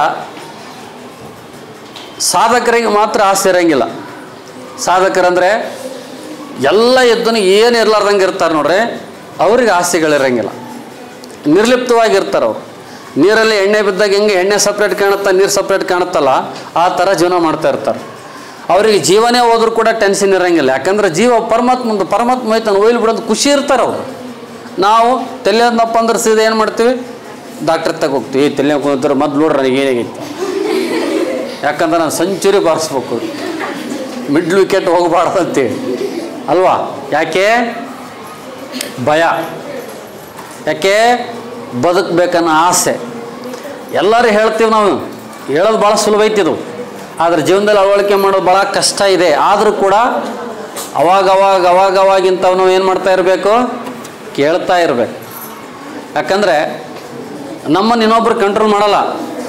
ಸಾಧಕರಿಗೆ ಮಾತ್ರ ಆಸೆ ಇರಂಗಿಲ್ಲ ಸಾಧಕರಂದ್ರೆ ಎಲ್ಲ ಎದ್ದನು ಏನು ಇರ್ಲಾರ್ದಂಗೆ ಇರ್ತಾರೆ ನೋಡ್ರಿ ಅವ್ರಿಗೆ ಆಸೆಗಳಿರಂಗಿಲ್ಲ ನಿರ್ಲಿಪ್ತವಾಗಿರ್ತಾರೆ ಅವರು ನೀರಲ್ಲಿ ಎಣ್ಣೆ ಬಿದ್ದಾಗ ಹೆಂಗೆ ಎಣ್ಣೆ ಸಪ್ರೇಟ್ ಕಾಣುತ್ತಾ ನೀರು ಸಪ್ರೇಟ್ ಕಾಣುತ್ತಲ್ಲ ಆ ಥರ ಜೀವನ ಮಾಡ್ತಾ ಇರ್ತಾರೆ ಅವರಿಗೆ ಜೀವನೇ ಹೋದ್ರೂ ಕೂಡ ಟೆನ್ಷನ್ ಇರಂಗಿಲ್ಲ ಯಾಕಂದ್ರೆ ಜೀವ ಪರಮಾತ್ಮಂದು ಪರಮಾತ್ಮ ಐತಾನೆ ಒಯ್ಲು ಬಿಡೋದು ಖುಷಿ ಇರ್ತಾರೆ ಅವರು ನಾವು ತಲೆಯದಪ್ಪ ಅಂದ್ರೆ ಸೀದಾ ಏನು ಮಾಡ್ತೀವಿ ಡಾಕ್ಟರ್ ತಗ ಹೋಗ್ತೀವಿ ತಲೆ ಕುಂತಾರೆ ಮೊದ್ಲು ನೋಡ್ರಿ ನನಗೆ ಏನಾಗೈತಿ ಯಾಕಂದ್ರೆ ನಾನು ಸೆಂಚುರಿ ಬಾರಿಸ್ಬೇಕು ಮಿಡ್ಲ್ ವಿಕೆಟ್ ಹೋಗಬಾರ್ದು ಅಂತೇಳಿ ಅಲ್ವಾ ಯಾಕೆ ಭಯ ಯಾಕೆ ಬದುಕಬೇಕನ್ನೋ ಆಸೆ ಎಲ್ಲರೂ ಹೇಳ್ತೀವಿ ನಾವು ಹೇಳೋದು ಭಾಳ ಸುಲಭ ಐತಿದು ಆದರೆ ಜೀವನದಲ್ಲಿ ಅಳವಡಿಕೆ ಮಾಡೋದು ಭಾಳ ಕಷ್ಟ ಇದೆ ಆದರೂ ಕೂಡ ಅವಾಗ ಅವಾಗ ಅವಾಗ ಅವಾಗ ಇಂಥವು ನಾವು ಏನು ಮಾಡ್ತಾ ಇರಬೇಕು ಕೇಳ್ತಾ ಇರಬೇಕು ಯಾಕಂದರೆ ನಮ್ಮನ್ನು ಇನ್ನೊಬ್ರು ಕಂಟ್ರೋಲ್ ಮಾಡಲ್ಲ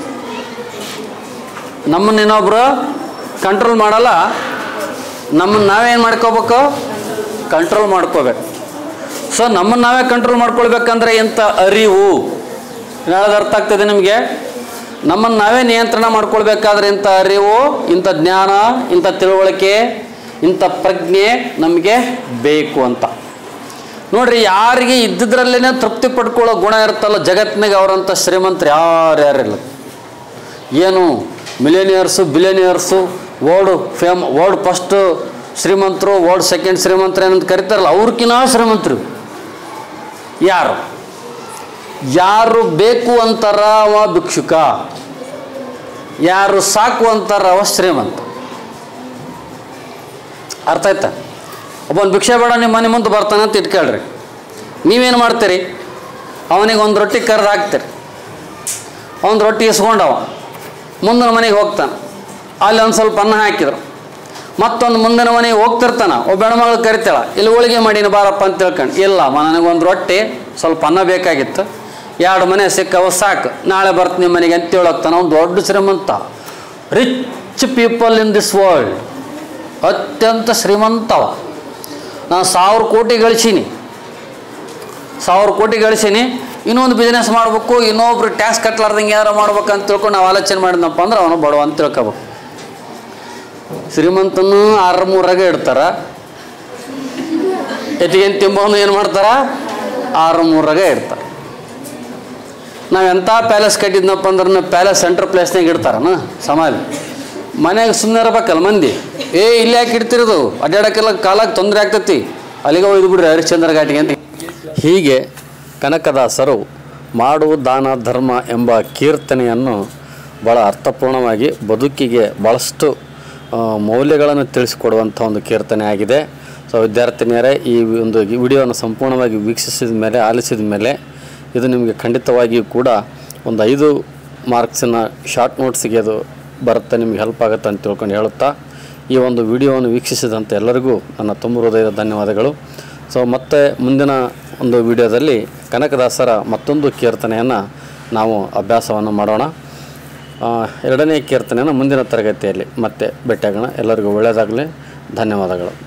ನಮ್ಮನ್ನು ಇನ್ನೊಬ್ರು ಕಂಟ್ರೋಲ್ ಮಾಡಲ್ಲ ನಮ್ಮನ್ನು ನಾವೇನು ಮಾಡ್ಕೋಬೇಕು ಕಂಟ್ರೋಲ್ ಮಾಡ್ಕೋಬೇಕು ಸೊ ನಮ್ಮನ್ನು ನಾವೇ ಕಂಟ್ರೋಲ್ ಮಾಡ್ಕೊಳ್ಬೇಕಂದ್ರೆ ಇಂಥ ಅರಿವು ಹೇಳೋದು ಅರ್ಥ ಆಗ್ತದೆ ನಿಮಗೆ ನಮ್ಮನ್ನು ನಾವೇ ನಿಯಂತ್ರಣ ಮಾಡ್ಕೊಳ್ಬೇಕಾದ್ರೆ ಇಂಥ ಅರಿವು ಇಂಥ ಜ್ಞಾನ ಇಂಥ ತಿಳುವಳಿಕೆ ಇಂಥ ಪ್ರಜ್ಞೆ ನಮಗೆ ಬೇಕು ಅಂತ ನೋಡ್ರಿ ಯಾರಿಗೆ ಇದ್ದಿದ್ರಲ್ಲೇ ತೃಪ್ತಿ ಪಡ್ಕೊಳ್ಳೋ ಗುಣ ಇರುತ್ತಲ್ಲ ಜಗತ್ತಿನಾಗ ಅವರಂಥ ಶ್ರೀಮಂತರು ಯಾರ್ಯಾರಿಲ್ಲ ಏನು millionaires billionaires world fame world first ಶ್ರೀಮಂತರು ವರ್ಲ್ಡ್ ಸೆಕೆಂಡ್ ಶ್ರೀಮಂತರು ಏನಂತ ಕರಿತಾರಲ್ಲ ಅವ್ರಕಿನ್ನ ಶ್ರೀಮಂತರು ಯಾರು ಯಾರು ಬೇಕು ಅಂತಾರ ಅವ ಭಿಕ್ಷುಕ ಯಾರು ಸಾಕು ಅಂತಾರ ಅವ ಶ್ರೀಮಂತ ಅರ್ಥ ಆಯ್ತಾ ಒಬ್ಬನ ಭಿಕ್ಷೆ ಬೇಡ ನಿಮ್ಮ ಮನೆ ಮುಂದೆ ಬರ್ತಾನೆ ಅಂತ ಇಟ್ಕೊಳ್ರಿ ನೀವೇನು ಮಾಡ್ತೀರಿ ಅವನಿಗೆ ಒಂದು ರೊಟ್ಟಿ ಕರೆದು ಹಾಕ್ತೀರಿ ಒಂದು ರೊಟ್ಟಿ ಇಸ್ಕೊಂಡವ ಮುಂದಿನ ಮನೆಗೆ ಹೋಗ್ತಾನೆ ಅಲ್ಲಿ ಒಂದು ಸ್ವಲ್ಪ ಅನ್ನ ಹಾಕಿದ್ರು ಮತ್ತೊಂದು ಮುಂದಿನ ಮನೆಗೆ ಹೋಗ್ತಿರ್ತಾನ ಒಬ್ಬ ಹೆಣ್ಮಗಳು ಕರಿತಾಳ ಇಲ್ಲಿ ಹೋಳಿಗೆ ಮಾಡೀನಿ ಬಾರಪ್ಪ ಅಂತ ತಿಳ್ಕೊಂಡು ಇಲ್ಲ ನನಗೊಂದು ರೊಟ್ಟಿ ಸ್ವಲ್ಪ ಅನ್ನ ಬೇಕಾಗಿತ್ತು ಎರಡು ಮನೆ ಸಿಕ್ಕವ ಸಾಕು ನಾಳೆ ಬರ್ತೀನಿ ನಿಮ್ಮ ಮನೆಗೆ ಅಂತ ಹೇಳೋಗ್ತಾನೆ ಅವ್ನು ದೊಡ್ಡ ಶ್ರೀಮಂತ rich people in this world ಅತ್ಯಂತ ಶ್ರೀಮಂತವ ನಾನು ಸಾವಿರ ಕೋಟಿ ಗಳಿಸೀನಿ ಸಾವಿರ ಕೋಟಿ ಗಳಿಸೀನಿ ಇನ್ನೊಂದು ಬಿಸ್ನೆಸ್ ಮಾಡಬೇಕು ಇನ್ನೊಬ್ರು ಟ್ಯಾಕ್ಸ್ ಕಟ್ಲಾರ್ದಂಗೆ ಯಾರು ಮಾಡ್ಬೇಕು ಅಂತ ತಿಳ್ಕೊಂಡು ನಾವು ಆಲೋಚನೆ ಮಾಡಿದ್ನಪ್ಪ ಅಂದ್ರೆ ಅವನು ಬಡವ ಅಂತ ತಿಳ್ಕೊಬೇಕು ಶ್ರೀಮಂತನು ಆರು ಮೂರಾಗೆ ಇಡ್ತಾರ ಎತ್ತಿಗೆ ತಿಂಬವನು ಏನು ಮಾಡ್ತಾರ ಆರು ಮೂರಾಗೆ ಇಡ್ತಾರೆ ನಾವು ಎಂಥ ಪ್ಯಾಲೇಸ್ ಕಟ್ಟಿದ್ನಪ್ಪ ಅಂದ್ರೆ ಪ್ಯಾಲೇಸ್ ಸೆಂಟ್ರ್ ಪ್ಲೇಸ್ನಾಗ ಇಡ್ತಾರನ ಸಮಾಧಿ ಮನ್ಯಾಗ ಸುಮ್ಮನೆ ಇರ್ಬೇಕಲ್ಲ ಮಂದಿ ಏ ಇಲ್ಲಿ ಯಾಕೆ ಇಡ್ತಿರೋದು ಅಡ್ಡಾಡಕ್ಕೆಲ್ಲ ಕಾಲಾಗ ತೊಂದರೆ ಆಗ್ತೈತಿ ಅಲ್ಲಿಗೆ ಒಯ್ದು ಬಿಡ್ರಿ ಹರಿಶ್ಚಂದ್ರ ಘಾಟಿಗೆ ಅಂತ ಹೀಗೆ ಕನಕದಾಸರು ಮಾಡು ದಾನ ಧರ್ಮ ಎಂಬ ಕೀರ್ತನೆಯನ್ನು ಭಾಳ ಅರ್ಥಪೂರ್ಣವಾಗಿ ಬದುಕಿಗೆ ಭಾಳಷ್ಟು ಆ, ಮೌಲ್ಯಗಳನ್ನು ತಿಳಿಸಿಕೊಡುವಂಥ ಒಂದು ಕೀರ್ತನೆ ಆಗಿದೆ ಸೊ ವಿದ್ಯಾರ್ಥಿನಿಯರೇ ಈ ಒಂದು ವಿಡಿಯೋವನ್ನು ಸಂಪೂರ್ಣವಾಗಿ ವೀಕ್ಷಿಸಿದ ಮೇಲೆ ಆಲಿಸಿದ ಮೇಲೆ ಇದು ನಿಮಗೆ ಖಂಡಿತವಾಗಿಯೂ ಕೂಡ ಒಂದು ಐದು ಮಾರ್ಕ್ಸಿನ ಶಾರ್ಟ್ ನೋಟ್ಸಿಗೆ ಅದು ಬರುತ್ತೆ ನಿಮಗೆ ಹೆಲ್ಪ್ ಆಗುತ್ತೆ ಅಂತ ತಿಳ್ಕೊಂಡು ಹೇಳುತ್ತಾ ಈ ಒಂದು ವಿಡಿಯೋವನ್ನು ವೀಕ್ಷಿಸಿದಂಥ ಎಲ್ಲರಿಗೂ ನನ್ನ ತುಂಬ ಹೃದಯದ ಧನ್ಯವಾದಗಳು ಸೊ ಮತ್ತೆ ಮುಂದಿನ ಒಂದು ವಿಡಿಯೋದಲ್ಲಿ ಕನಕದಾಸರ ಮತ್ತೊಂದು ಕೀರ್ತನೆಯನ್ನು ನಾವು ಅಭ್ಯಾಸವನ್ನು ಮಾಡೋಣ ಆ, ಎರಡನೇ ಕೀರ್ತನೆಯನ್ನು ಮುಂದಿನ ತರಗತಿಯಲ್ಲಿ ಮತ್ತೆ ಭೇಟಿಯಾಗೋಣ ಎಲ್ಲರಿಗೂ ಒಳ್ಳೆಯದಾಗಲಿ ಧನ್ಯವಾದಗಳು